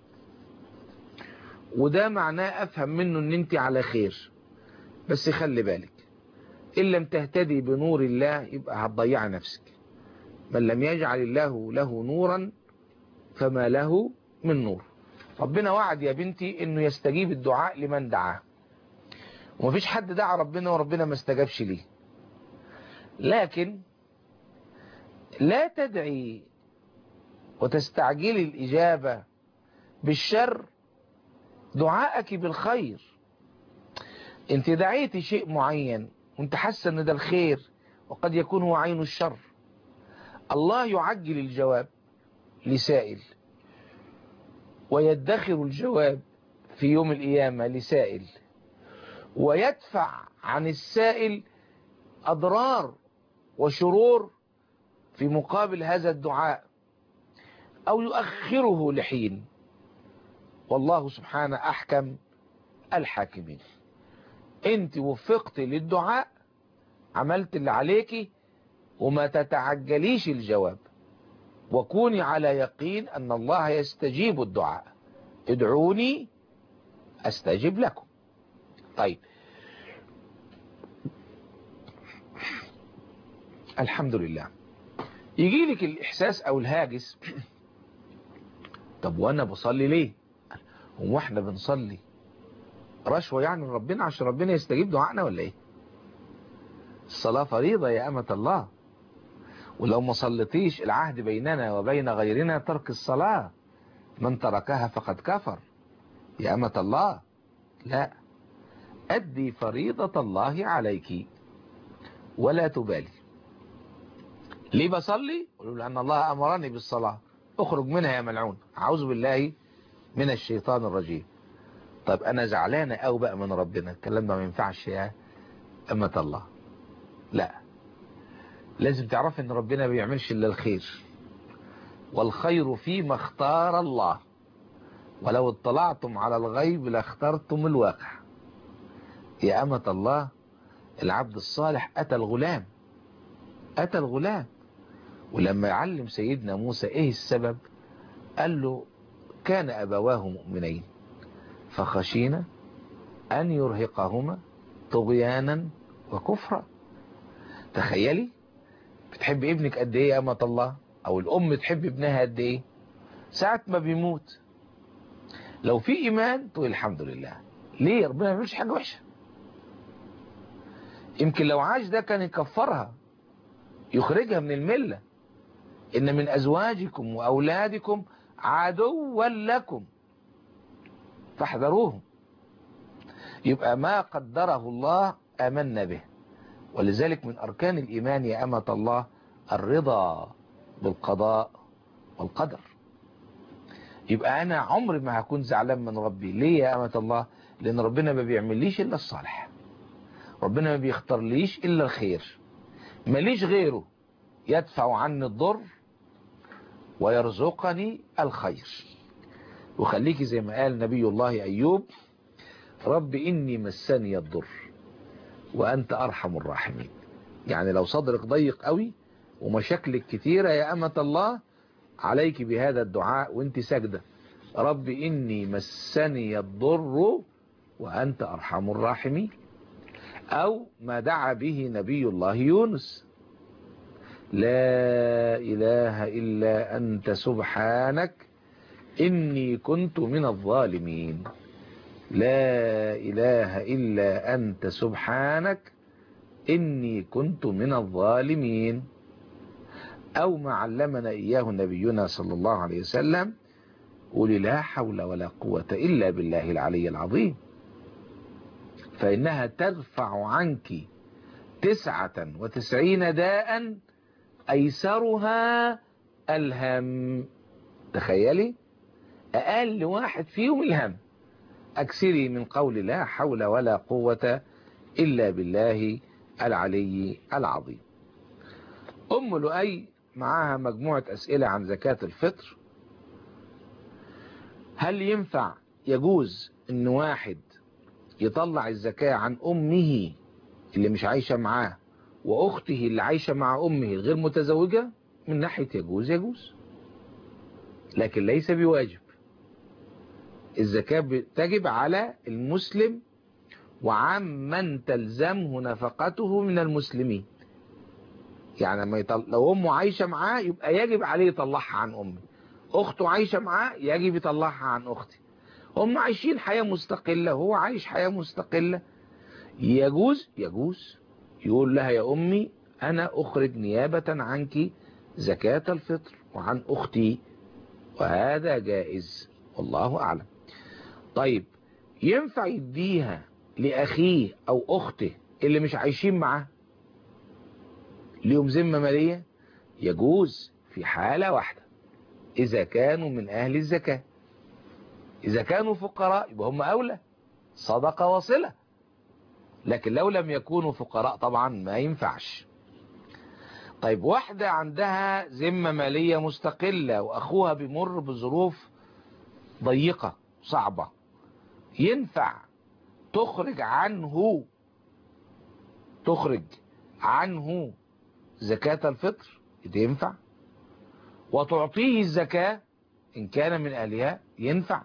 وده معناه أفهم منه أن أنت على خير بس خلي بالك إن لم تهتدي بنور الله يبقى هتضيع نفسك من لم يجعل الله له نورا فما له من نور ربنا وعد يا بنتي أنه يستجيب الدعاء لمن دعاه ومفيش حد دعا ربنا وربنا ما استجابش ليه لكن لا تدعي وتستعجلي الإجابة بالشر دعائك بالخير انت دعيتي شيء معين وانت حاسه ان ده الخير وقد يكون هو عين الشر الله يعجل الجواب لسائل ويدخر الجواب في يوم القيامة لسائل ويدفع عن السائل أضرار وشرور في مقابل هذا الدعاء أو يؤخره لحين والله سبحانه أحكم الحاكمين انت وفقت للدعاء عملت اللي عليكي وما تتعجليش الجواب وكوني على يقين أن الله يستجيب الدعاء ادعوني أستجب لكم طيب الحمد لله يجي لك الإحساس أو الهاجس طب وأنا بصلي ليه هو احنا بنصلي رشوة يعني ربنا عشان ربنا يستجيب دعائنا ولا ايه الصلاة فريضة يا أمة الله ولو ما صلتيش العهد بيننا وبين غيرنا ترك الصلاة من تركها فقد كفر يا أمة الله لا أدي فريضة الله عليك ولا تبالي ليه بصلي قولوا لأن الله أمرني بالصلاة اخرج منها يا ملعون أعوذ بالله من الشيطان الرجيم طب أنا زعلانة أو بقى من ربنا الكلام ده ما ينفعش يا أمة الله لا لازم تعرف ان ربنا ما بيعملش الا الخير والخير فيما اختار الله ولو اطلعتم على الغيب لاخترتم الواقع يا أمة الله العبد الصالح أتى الغلام أتى الغلام ولما يعلم سيدنا موسى إيه السبب قال له كان أبواه مؤمنين فخشينا أن يرهقهما طغيانا وكفرا تخيلي بتحب ابنك قد ايه يا أمة الله او الام تحب ابنها قد ايه ساعة ما بيموت لو في ايمان تقول الحمد لله ليه ربنا ما يعملش حاجة وحشة يمكن لو عاش ده كان يكفرها يخرجها من الملة ان من ازواجكم واولادكم عدوا لكم فاحذروهم يبقى ما قدره الله امنا به ولذلك من أركان الإيمان يا أمة الله الرضا بالقضاء والقدر يبقى أنا عمري ما هكون زعلان من ربي ليه يا أمة الله لأن ربنا ما بيعمليش إلا الصالح ربنا ما بيختار ليش إلا الخير ماليش غيره يدفع عني الضر ويرزقني الخير وخليكي زي ما قال نبي الله أيوب رب إني مسني الضر وأنت أرحم الراحمين يعني لو صدرك ضيق قوي ومشاكلك كتيرة يا أمة الله عليك بهذا الدعاء وانت ساجدة رب إني مسني الضر وأنت أرحم الراحمين أو ما دعا به نبي الله يونس لا إله إلا أنت سبحانك إني كنت من الظالمين لا إله إلا أنت سبحانك إني كنت من الظالمين أو ما علمنا إياه نبينا صلى الله عليه وسلم قل لا حول ولا قوة إلا بالله العلي العظيم فإنها ترفع عنك تسعة وتسعين داء أيسرها الهم تخيلي أقل واحد فيهم الهم أكثري من قول لا حول ولا قوة إلا بالله العلي العظيم أم لؤي معاها مجموعة أسئلة عن زكاة الفطر هل ينفع يجوز أن واحد يطلع الزكاة عن أمه اللي مش عايشة معاه وأخته اللي عايشة مع أمه الغير متزوجة من ناحية يجوز يجوز لكن ليس بواجب الزكاة تجب على المسلم وعمن تلزمه نفقته من المسلمين يعني لما يطل... لو أمه عايشة معاه يبقى يجب عليه يطلعها عن أمه أخته عايشة معاه يجب يطلعها عن أختي هم عايشين حياة مستقلة هو عايش حياة مستقلة يجوز يجوز يقول لها يا أمي أنا أخرج نيابة عنك زكاة الفطر وعن أختي وهذا جائز والله أعلم طيب ينفع يديها لأخيه أو أخته اللي مش عايشين معاه ليهم ذمة مالية يجوز في حالة واحدة إذا كانوا من أهل الزكاة إذا كانوا فقراء يبقى هم أولى صدقة وصلة لكن لو لم يكونوا فقراء طبعا ما ينفعش طيب واحدة عندها ذمة مالية مستقلة وأخوها بيمر بظروف ضيقة صعبة ينفع تخرج عنه تخرج عنه زكاة الفطر ينفع وتعطيه الزكاة إن كان من أهلها ينفع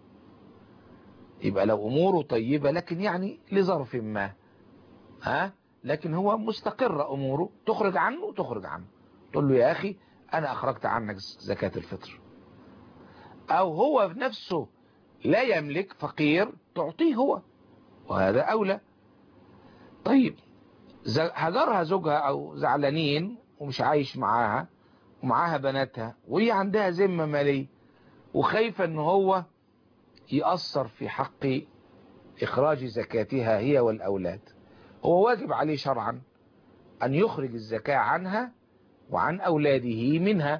يبقى لو أموره طيبة لكن يعني لظرف ما ها لكن هو مستقر أموره تخرج عنه تخرج عنه تقول له يا أخي أنا أخرجت عنك زكاة الفطر أو هو نفسه لا يملك فقير تعطيه هو وهذا أولى طيب هجرها زوجها أو زعلانين ومش عايش معاها ومعاها بناتها وهي عندها ذمة مالية وخايفة ان هو يأثر في حق إخراج زكاتها هي والأولاد هو واجب عليه شرعا أن يخرج الزكاة عنها وعن أولاده منها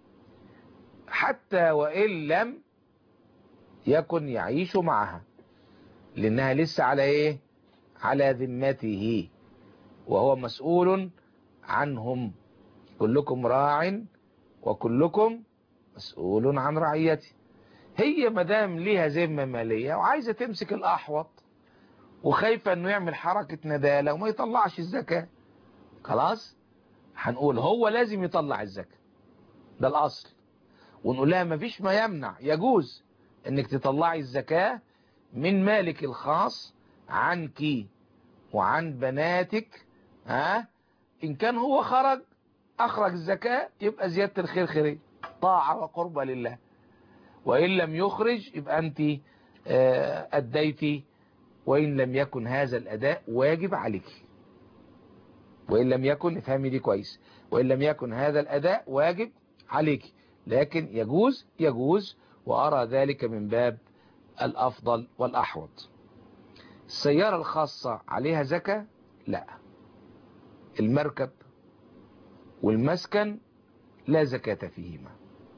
حتى وإن لم يكن يعيش معها لأنها لسه على إيه على ذمته وهو مسؤول عنهم كلكم راع وكلكم مسؤول عن رعيته هي مدام ليها ذمة مالية وعايزة تمسك الأحوط وخايفة انه يعمل حركة ندالة وما يطلعش الزكاة خلاص هنقول هو لازم يطلع الزكاة ده الأصل ونقول لها مفيش ما يمنع يجوز انك تطلعي الزكاة من مالك الخاص عنك وعن بناتك ها إن كان هو خرج أخرج الزكاة يبقى زيادة الخير خيرية طاعة وقربة لله وإن لم يخرج يبقى أنت أديتي وإن لم يكن هذا الأداء واجب عليك وإن لم يكن افهمي دي كويس وإن لم يكن هذا الأداء واجب عليك لكن يجوز يجوز وأرى ذلك من باب الأفضل والأحوط السيارة الخاصة عليها زكاة لا المركب والمسكن لا زكاة فيهما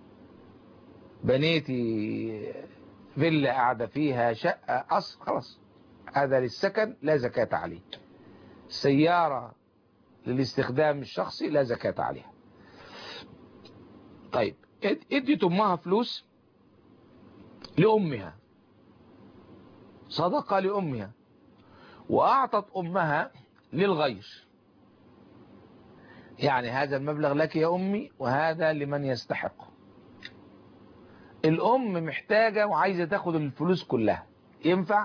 بنيتي فيلا قاعدة فيها شقة أصل خلاص هذا للسكن لا زكاة عليه سيارة للاستخدام الشخصي لا زكاة عليها طيب ادت امها فلوس لأمها صدقة لأمها وأعطت أمها للغير يعني هذا المبلغ لك يا أمي وهذا لمن يستحقه الأم محتاجة وعايزة تاخد الفلوس كلها ينفع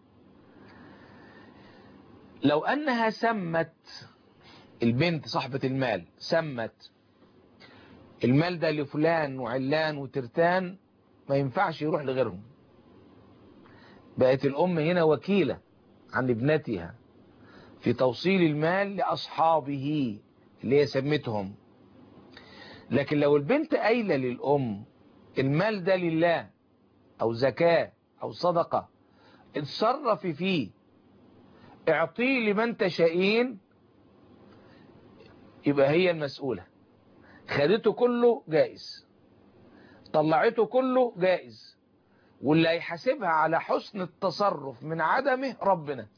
لو أنها سمت البنت صاحبة المال سمت المال ده لفلان وعلان وترتان ما ينفعش يروح لغيرهم بقت الأم هنا وكيلة عن ابنتها في توصيل المال لأصحابه اللي هي سمتهم لكن لو البنت قايلة للأم المال ده لله أو زكاة أو صدقة اتصرفي فيه اعطيه لمن تشائين يبقى هي المسؤولة خدته كله جائز طلعته كله جائز واللي هيحاسبها على حسن التصرف من عدمه ربنا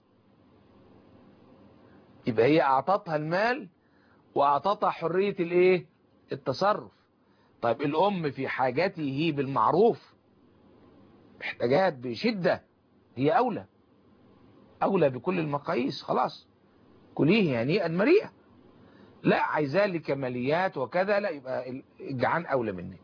يبقى هي اعطتها المال واعطتها حرية الايه التصرف طيب الام في حاجته بالمعروف محتاجات بشدة هي اولى اولى بكل المقاييس خلاص كليه هنيئا مريئا لا عايزاه لكماليات وكذا لا يبقى الجعان اولى منك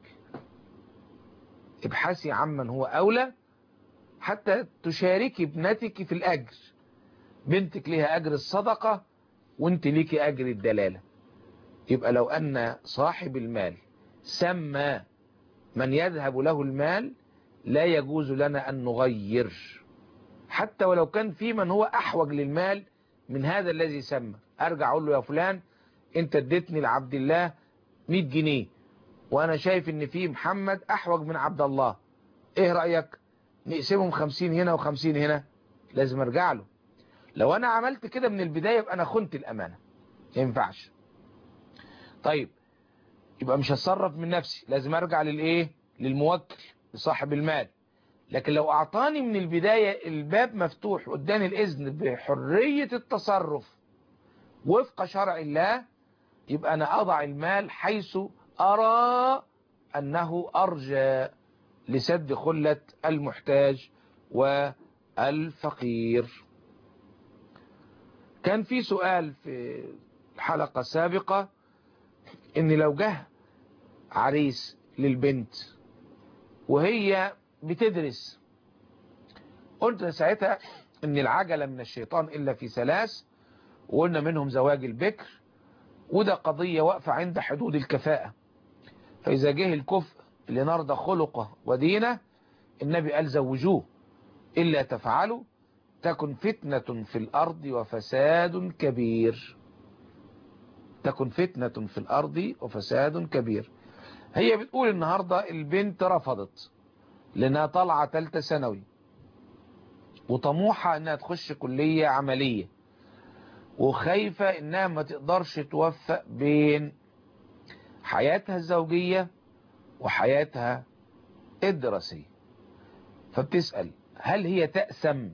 ابحثي عمن هو اولى حتى تشاركي ابنتك في الاجر بنتك ليها اجر الصدقة وانت ليكي اجر الدلالة يبقى لو ان صاحب المال سمى من يذهب له المال لا يجوز لنا ان نغير حتى ولو كان في من هو احوج للمال من هذا الذي سمى ارجع اقول له يا فلان انت اديتني لعبد الله 100 جنيه وانا شايف ان في محمد احوج من عبد الله ايه رأيك نقسمهم 50 هنا و50 هنا لازم ارجع له لو انا عملت كده من البداية يبقى انا خنت الامانة ما ينفعش طيب يبقى مش هتصرف من نفسي لازم ارجع للايه للموكل لصاحب المال لكن لو اعطاني من البداية الباب مفتوح واداني الاذن بحرية التصرف وفق شرع الله يبقى انا اضع المال حيث ارى انه ارجى لسد خلة المحتاج والفقير كان في سؤال في الحلقة السابقة ان لو جه عريس للبنت وهي بتدرس قلت ساعتها ان العجلة من الشيطان الا في ثلاث وقلنا منهم زواج البكر وده قضية واقفة عند حدود الكفاءة فإذا جه الكفء لنرضى خلقه ودينه النبي قال زوجوه إلا تفعلوا تكن فتنة في الأرض وفساد كبير تكن فتنة في الأرض وفساد كبير هي بتقول النهاردة البنت رفضت لأنها طالعة تالتة ثانوي وطموحها انها تخش كلية عملية وخايفة انها ما تقدرش توفق بين حياتها الزوجية وحياتها الدراسية فبتسأل هل هي تأسم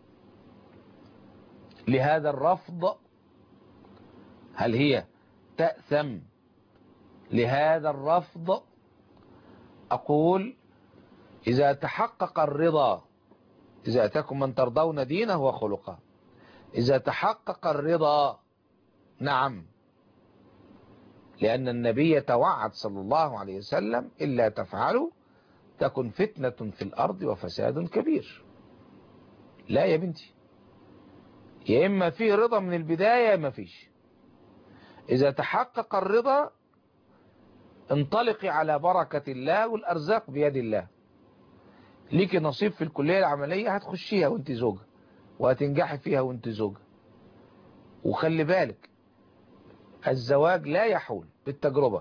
لهذا الرفض هل هي تأثم لهذا الرفض أقول إذا تحقق الرضا إذا أتاكم من ترضون دينه وخلقه إذا تحقق الرضا نعم لأن النبي توعد صلى الله عليه وسلم إلا تفعلوا تكن فتنة في الأرض وفساد كبير لا يا بنتي يا إما في رضا من البداية يا ما فيش إذا تحقق الرضا انطلقي على بركة الله والأرزاق بيد الله ليك نصيب في الكلية العملية هتخشيها وانت زوجة وهتنجحي فيها وانت زوجة وخلي بالك الزواج لا يحول بالتجربة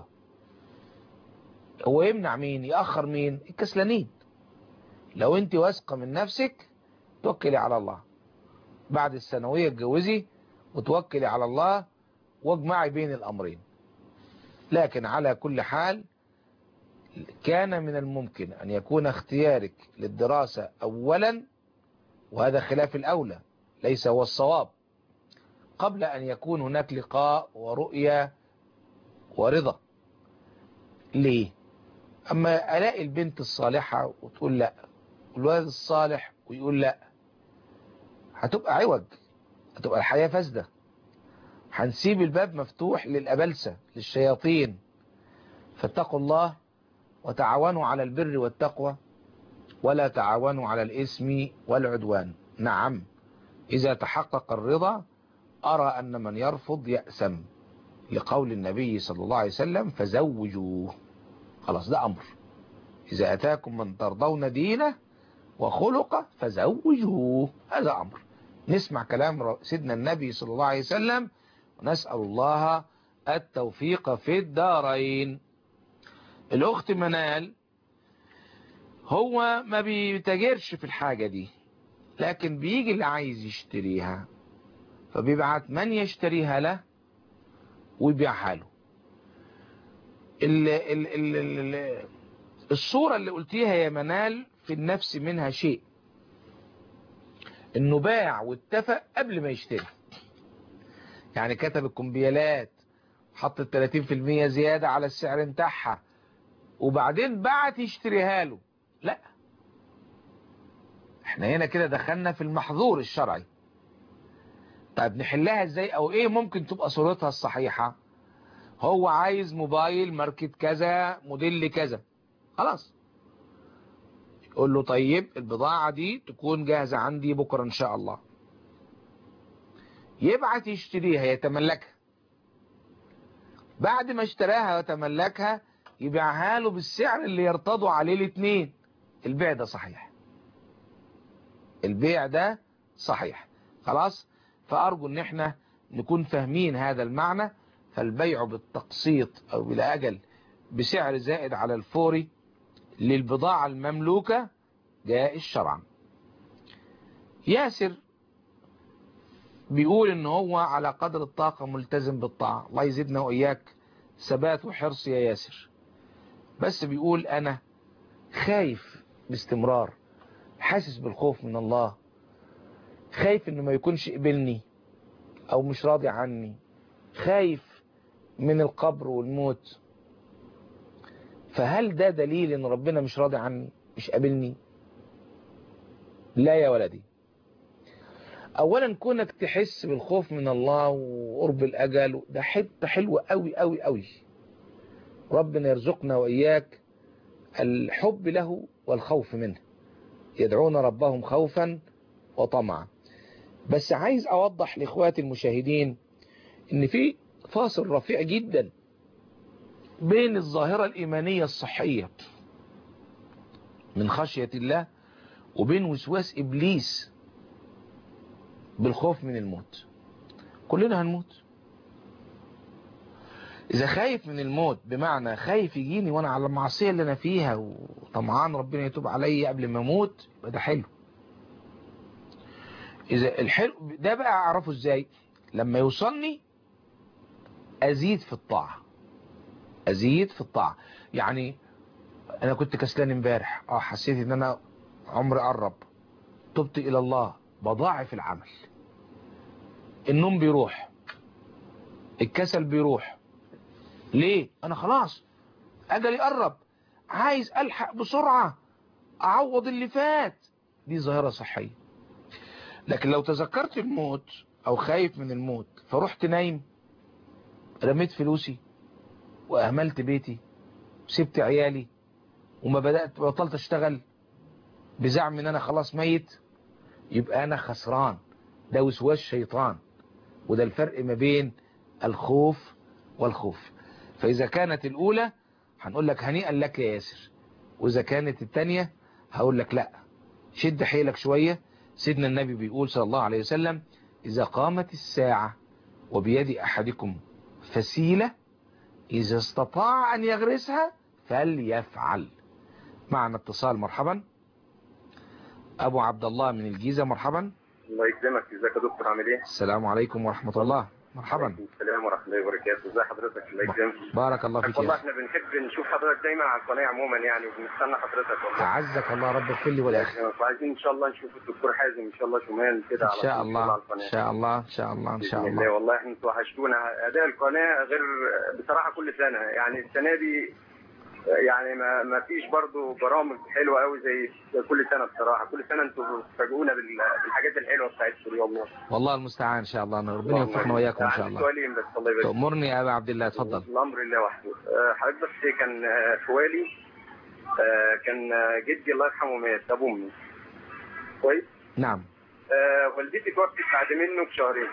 هو يمنع مين يأخر مين الكسلانين لو انت واثقة من نفسك توكلي على الله بعد الثانوية اتجوزي وتوكلي على الله واجمعي بين الأمرين لكن على كل حال كان من الممكن أن يكون اختيارك للدراسة أولا وهذا خلاف الأولى ليس هو الصواب قبل أن يكون هناك لقاء ورؤية ورضا ليه أما ألاقي البنت الصالحة وتقول لا والولد الصالح ويقول لا هتبقى عوج هتبقى الحياة فاسدة هنسيب الباب مفتوح للأبلسة للشياطين فاتقوا الله وتعاونوا على البر والتقوى ولا تعاونوا على الإثم والعدوان نعم إذا تحقق الرضا أرى أن من يرفض يأسم لقول النبي صلى الله عليه وسلم فزوجوه خلاص ده أمر إذا أتاكم من ترضون دينه وخلقه فزوجوه هذا أمر نسمع كلام سيدنا النبي صلى الله عليه وسلم ونسأل الله التوفيق في الدارين الأخت منال هو ما بيتاجرش في الحاجة دي لكن بيجي اللي عايز يشتريها فبيبعت من يشتريها له ويبيعها له ال ال ال ال الصورة اللي قلتيها يا منال في النفس منها شيء انه باع واتفق قبل ما يشتري يعني كتب الكمبيالات حط ال 30% زيادة على السعر بتاعها وبعدين بعت يشتريها له لا احنا هنا كده دخلنا في المحظور الشرعي طيب نحلها ازاي او ايه ممكن تبقى صورتها الصحيحة هو عايز موبايل ماركة كذا موديل كذا خلاص يقول له طيب البضاعة دي تكون جاهزة عندي بكرة ان شاء الله يبعت يشتريها يتملكها بعد ما اشتراها وتملكها يبيعها له بالسعر اللي يرتضوا عليه الاثنين البيع ده صحيح البيع ده صحيح خلاص فأرجو ان احنا نكون فاهمين هذا المعنى فالبيع بالتقسيط او بلا اجل بسعر زائد على الفوري للبضاعة المملوكة جائز شرعا ياسر بيقول ان هو على قدر الطاقة ملتزم بالطاعة الله يزيدنا وإياك ثبات وحرص يا ياسر بس بيقول انا خايف باستمرار حاسس بالخوف من الله خايف انه ما يكونش قبلني او مش راضي عني خايف من القبر والموت فهل ده دليل ان ربنا مش راضي عني مش قابلني لا يا ولدي اولا كونك تحس بالخوف من الله وقرب الاجل ده حته حلوه قوي قوي قوي ربنا يرزقنا وإياك الحب له والخوف منه يدعون ربهم خوفا وطمعا بس عايز أوضح لإخواتي المشاهدين إن في فاصل رفيع جدا بين الظاهرة الإيمانية الصحية من خشية الله وبين وسواس إبليس بالخوف من الموت كلنا هنموت إذا خايف من الموت بمعنى خايف يجيني وأنا على المعصية اللي أنا فيها وطمعان ربنا يتوب عليا قبل ما أموت يبقى ده حلو إذا الحلو ده بقى أعرفه إزاي لما يوصلني أزيد في الطاعة أزيد في الطاعة يعني أنا كنت كسلان امبارح اه حسيت إن أنا عمري قرب تبت إلى الله بضاعف العمل النوم بيروح الكسل بيروح ليه انا خلاص اجلي قرب عايز الحق بسرعة اعوض اللي فات دي ظاهرة صحية لكن لو تذكرت الموت او خايف من الموت فرحت نايم رميت فلوسي واهملت بيتي سبت عيالي وما بدأت بطلت اشتغل بزعم ان انا خلاص ميت يبقى انا خسران ده وسواس شيطان وده الفرق ما بين الخوف والخوف فإذا كانت الأولى هنقول لك هنيئا لك يا ياسر وإذا كانت الثانية هقول لك لا شد حيلك شوية سيدنا النبي بيقول صلى الله عليه وسلم إذا قامت الساعة وبيد أحدكم فسيلة إذا استطاع أن يغرسها فليفعل معنا اتصال مرحبا أبو عبد الله من الجيزة مرحبا الله يكرمك ازيك يا دكتور عامل ايه؟ السلام عليكم ورحمة الله مرحبا السلام ورحمه الله وبركاته ازي حضرتك الله يكرمك بارك الله فيك والله يا احنا بنحب نشوف حضرتك دايما على القناه عموما يعني وبنستنى حضرتك والله أعزك الله رب اغفر لي والآخر وعايزين ان شاء الله نشوف الدكتور حازم ان شاء الله شمال كده إن على شاء طول الله على إن القناه شاء الله إن شاء الله إن شاء بإذن الله الله والله احنا انتوا وحشتونا اداء القناه غير بصراحه كل سنه يعني السنه دي يعني ما ما فيش برضه برامج حلوه قوي زي كل سنه بصراحه كل سنه انتوا بتفاجئونا بال- بالحاجات الحلوه بتاعتكم دي والله والله المستعان إن شاء الله ربنا يوفقنا وإياكم إن شاء عندي الله سؤالين بس الله يبارك تأمرني يا أبا عبد الله اتفضل الامر لله وحده آه، حضرتك بس كان آه، في والي آه، كان آه، جدي الله يرحمه مات ابو امي كويس نعم آه، والدتي توفت بعد منه بشهرين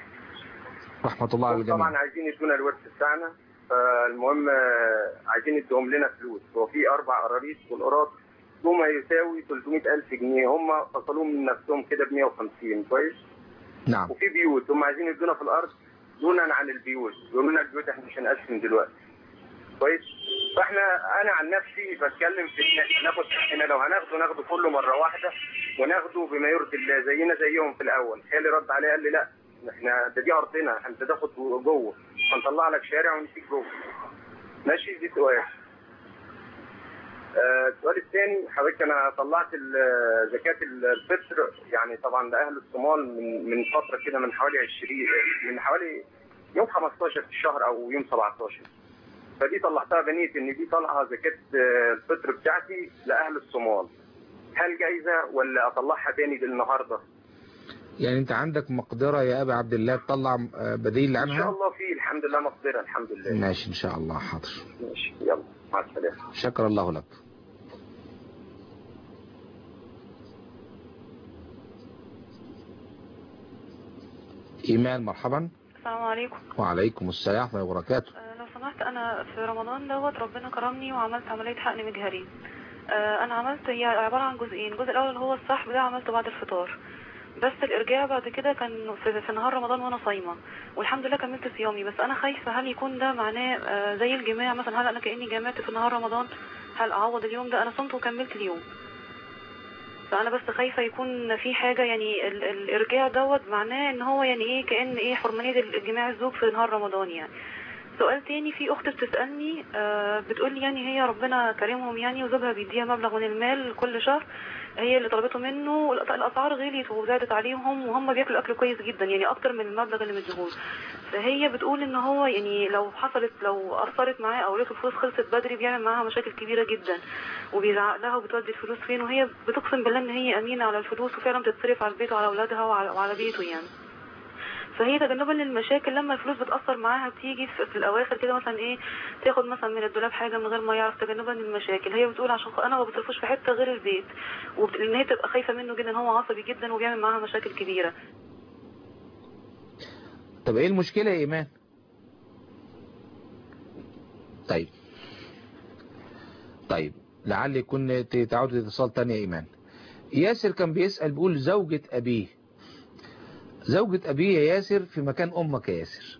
رحمة الله على الجميع طبعا عايزين يدونا الورث بتاعنا فالمهم آه، عايزين يدوهم لنا فلوس هو في اربع قراريط والقراط هما يساوي 300000 جنيه هم فصلوهم من نفسهم كده ب 150 كويس نعم وفي بيوت هم عايزين يدونا في الارض دونا عن البيوت يقولوا لنا البيوت احنا مش هنقسم دلوقتي كويس فاحنا انا عن نفسي بتكلم في ان احنا ناخد احنا لو هناخده ناخده كله مره واحده وناخده بما يرضي الله زينا زيهم في الاول خالي رد عليه قال لي لا احنا ده دي ارضنا انت تاخد جوه هنطلع لك شارع ونسيك جوه ماشي دي سؤال آه، السؤال الثاني حضرتك انا طلعت ال- زكاه الفطر يعني طبعا لاهل الصومال من من فتره كده من حوالي 20 من حوالي يوم 15 في الشهر او يوم 17 فدي طلعتها بنيه ان دي طالعه زكاه آه، الفطر بتاعتي لاهل الصومال هل جايزه ولا اطلعها تاني بالنهارده؟ يعني أنت عندك مقدرة يا أبا عبد الله تطلع آه، بديل ان شاء عنها الله في الحمد لله مقدره الحمد لله ماشي إن شاء الله حاضر ماشي يلا مع السلامه شكر الله لك إيمان مرحبا السلام عليكم وعليكم السلام ورحمة الله وبركاته آه، لو سمحت انا في رمضان دوت ربنا كرمني وعملت عمليه حقن مجهري آه، انا عملت هي عباره عن جزئين الجزء الاول اللي هو السحب ده عملته بعد الفطار بس الارجاع بعد كده كان في, في نهار رمضان وانا صايمه والحمد لله كملت صيامي بس انا خايفه هل يكون ده معناه آه، زي الجماع مثلا هل انا كاني جامعت في نهار رمضان هل اعوض اليوم ده انا صمت وكملت اليوم فانا بس خايفه يكون في حاجه يعني ال- الارجاع دوت معناه ان هو يعني ايه كان ايه حرمانيه الجماع الزوج في نهار رمضان يعني سؤال تاني في اخت بتسالني آه بتقول لي يعني هي ربنا كرمهم يعني وزوجها بيديها مبلغ من المال كل شهر هي اللي طلبته منه الأس- الاسعار غليت وزادت عليهم وهم بياكلوا اكل كويس جدا يعني اكتر من المبلغ اللي مديهوله فهي بتقول ان هو يعني لو حصلت لو اثرت معاه او لقيت الفلوس خلصت بدري بيعمل معاها مشاكل كبيره جدا وبيزعق لها وبتودي الفلوس فين وهي بتقسم بالله ان هي امينه على الفلوس وفعلا بتتصرف على البيت وعلى اولادها وعلى, وعلى بيته يعني فهي تجنبا للمشاكل لما الفلوس بتأثر معاها بتيجي في, في الأواخر كده مثلا إيه تاخد مثلا من الدولاب حاجة من غير ما يعرف تجنبا للمشاكل هي بتقول عشان خ- أنا ما بصرفوش في حتة غير البيت وإن هي تبقى خايفة منه جدا هو عصبي جدا وبيعمل معاها مشاكل كبيرة طب ايه المشكلة يا ايمان طيب طيب لعل يكون ت- تعود اتصال تاني يا ايمان ياسر كان بيسأل بيقول زوجة ابيه زوجة ابيه يا ياسر في مكان امك يا ياسر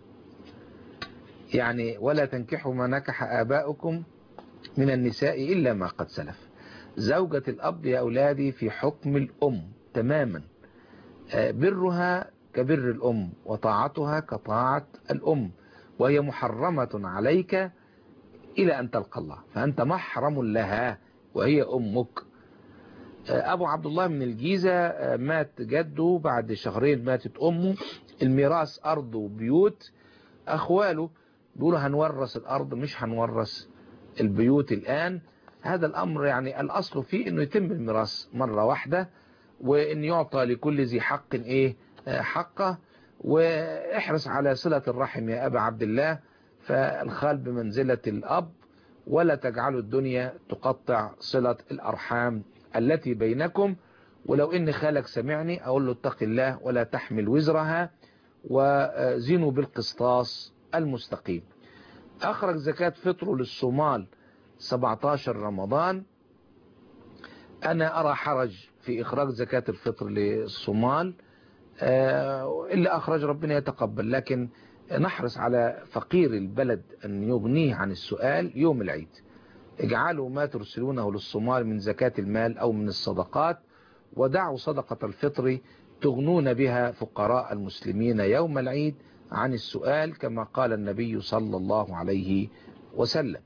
يعني ولا تنكحوا ما نكح اباؤكم من النساء الا ما قد سلف زوجة الاب يا اولادي في حكم الام تماما آه، برها كبر الأم وطاعتها كطاعة الأم وهي محرمة عليك إلى أن تلقى الله فأنت محرم لها وهي أمك آه، أبو عبد الله من الجيزة آه، مات جده بعد شهرين ماتت أمه الميراث أرض وبيوت أخواله بيقولوا هنورث الأرض مش هنورث البيوت الآن هذا الأمر يعني الأصل فيه أنه يتم الميراث مرة واحدة وأن يعطى لكل ذي حق إيه آه، حقه واحرص على صلة الرحم يا أبا عبد الله فالخال بمنزلة الأب ولا تجعلوا الدنيا تقطع صلة الأرحام التي بينكم ولو إن خالك سمعني أقول له اتق الله ولا تحمل وزرها وزنوا بالقسطاس المستقيم أخرج زكاة فطره للصومال 17 رمضان أنا أرى حرج في إخراج زكاة الفطر للصومال آه، إلا أخرج ربنا يتقبل لكن نحرص على فقير البلد أن يغنيه عن السؤال يوم العيد اجعلوا ما ترسلونه للصومال من زكاة المال أو من الصدقات ودعوا صدقة الفطر تغنون بها فقراء المسلمين يوم العيد عن السؤال كما قال النبي صلى الله عليه وسلم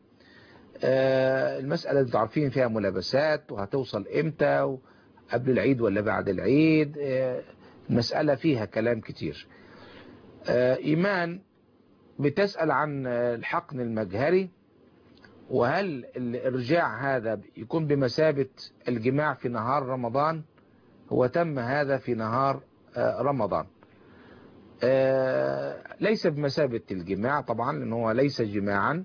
آه، المسألة اللي تعرفين فيها ملابسات وهتوصل امتى قبل العيد ولا بعد العيد آه، المسألة فيها كلام كتير آه، إيمان بتسأل عن آه، الحقن المجهري وهل الإرجاع هذا يكون بمثابة الجماع في نهار رمضان هو تم هذا في نهار آه، رمضان آه، ليس بمثابة الجماع طبعا لأنه هو ليس جماعا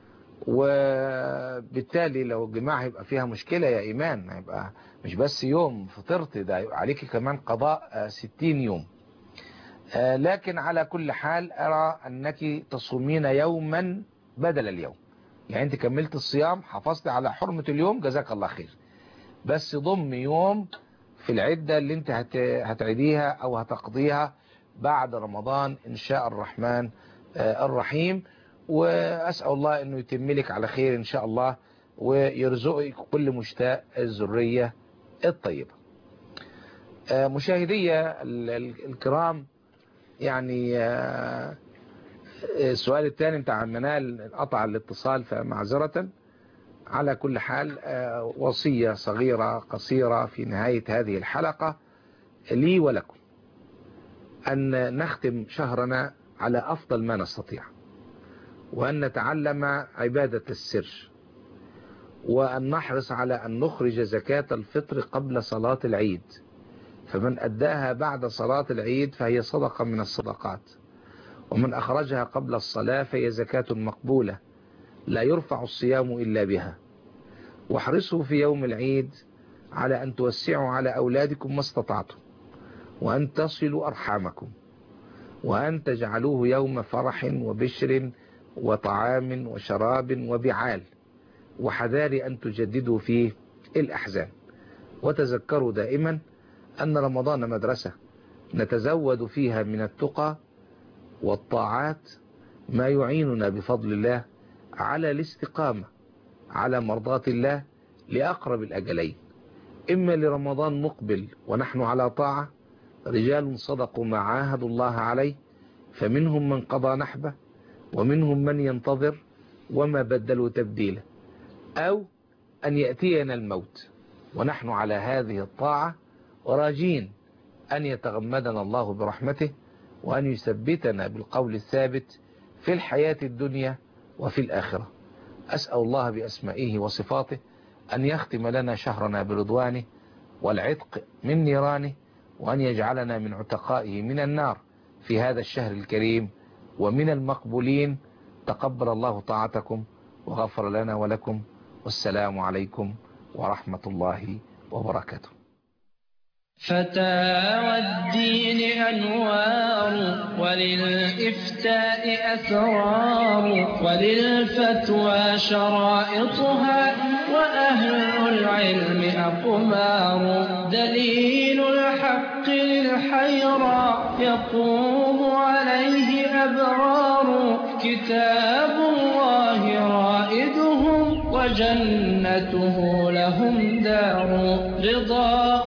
وبالتالي لو الجماع هيبقى فيها مشكلة يا إيمان هيبقى مش بس يوم فطرت ده هيبقى عليك كمان قضاء آه، 60 يوم آه، لكن على كل حال أرى أنك تصومين يوما بدل اليوم يعني أنت كملت الصيام حافظت على حرمة اليوم جزاك الله خير بس ضم يوم في العدة اللي انت هت- هتعيديها او هتقضيها بعد رمضان ان شاء الرحمن آه، الرحيم واسأل الله انه يتم لك على خير ان شاء الله ويرزقك كل مشتاق الذرية الطيبة آه، مشاهدي ال- ال- الكرام يعني آه، السؤال الثاني بتاع منال قطع الاتصال فمعذرة على كل حال آه، وصية صغيرة قصيرة في نهاية هذه الحلقة لي ولكم أن نختم شهرنا على أفضل ما نستطيع وأن نتعلم عبادة السر وأن نحرص على أن نخرج زكاة الفطر قبل صلاة العيد فمن أداها بعد صلاة العيد فهي صدقة من الصدقات ومن أخرجها قبل الصلاة فهي زكاة مقبولة لا يرفع الصيام إلا بها واحرصوا في يوم العيد على أن توسعوا على أولادكم ما استطعتم وأن تصلوا أرحامكم وأن تجعلوه يوم فرح وبشر وطعام وشراب وبعال وحذار أن تجددوا فيه الأحزان وتذكروا دائما أن رمضان مدرسة نتزود فيها من التقى والطاعات ما يعيننا بفضل الله على الاستقامة على مرضاة الله لأقرب الأجلين إما لرمضان مقبل ونحن على طاعة رجال صدقوا ما عاهدوا الله عليه فمنهم من قضى نحبه ومنهم من ينتظر وما بدلوا تبديلا أو أن يأتينا الموت ونحن على هذه الطاعة وراجين أن يتغمدنا الله برحمته وأن يثبتنا بالقول الثابت في الحياة الدنيا وفي الآخرة أسأل الله بأسمائه وصفاته أن يختم لنا شهرنا برضوانه والعتق من نيرانه وأن يجعلنا من عتقائه من النار في هذا الشهر الكريم ومن المقبولين تقبل الله طاعتكم وغفر لنا ولكم والسلام عليكم ورحمة الله وبركاته فتاوى الدين أنوار وللإفتاء أسرار وللفتوى شرائطها وأهل العلم أقمار دليل الحق للحيرى يقوم عليه أبرار كتاب الله رائدهم وجنته لهم دار رضا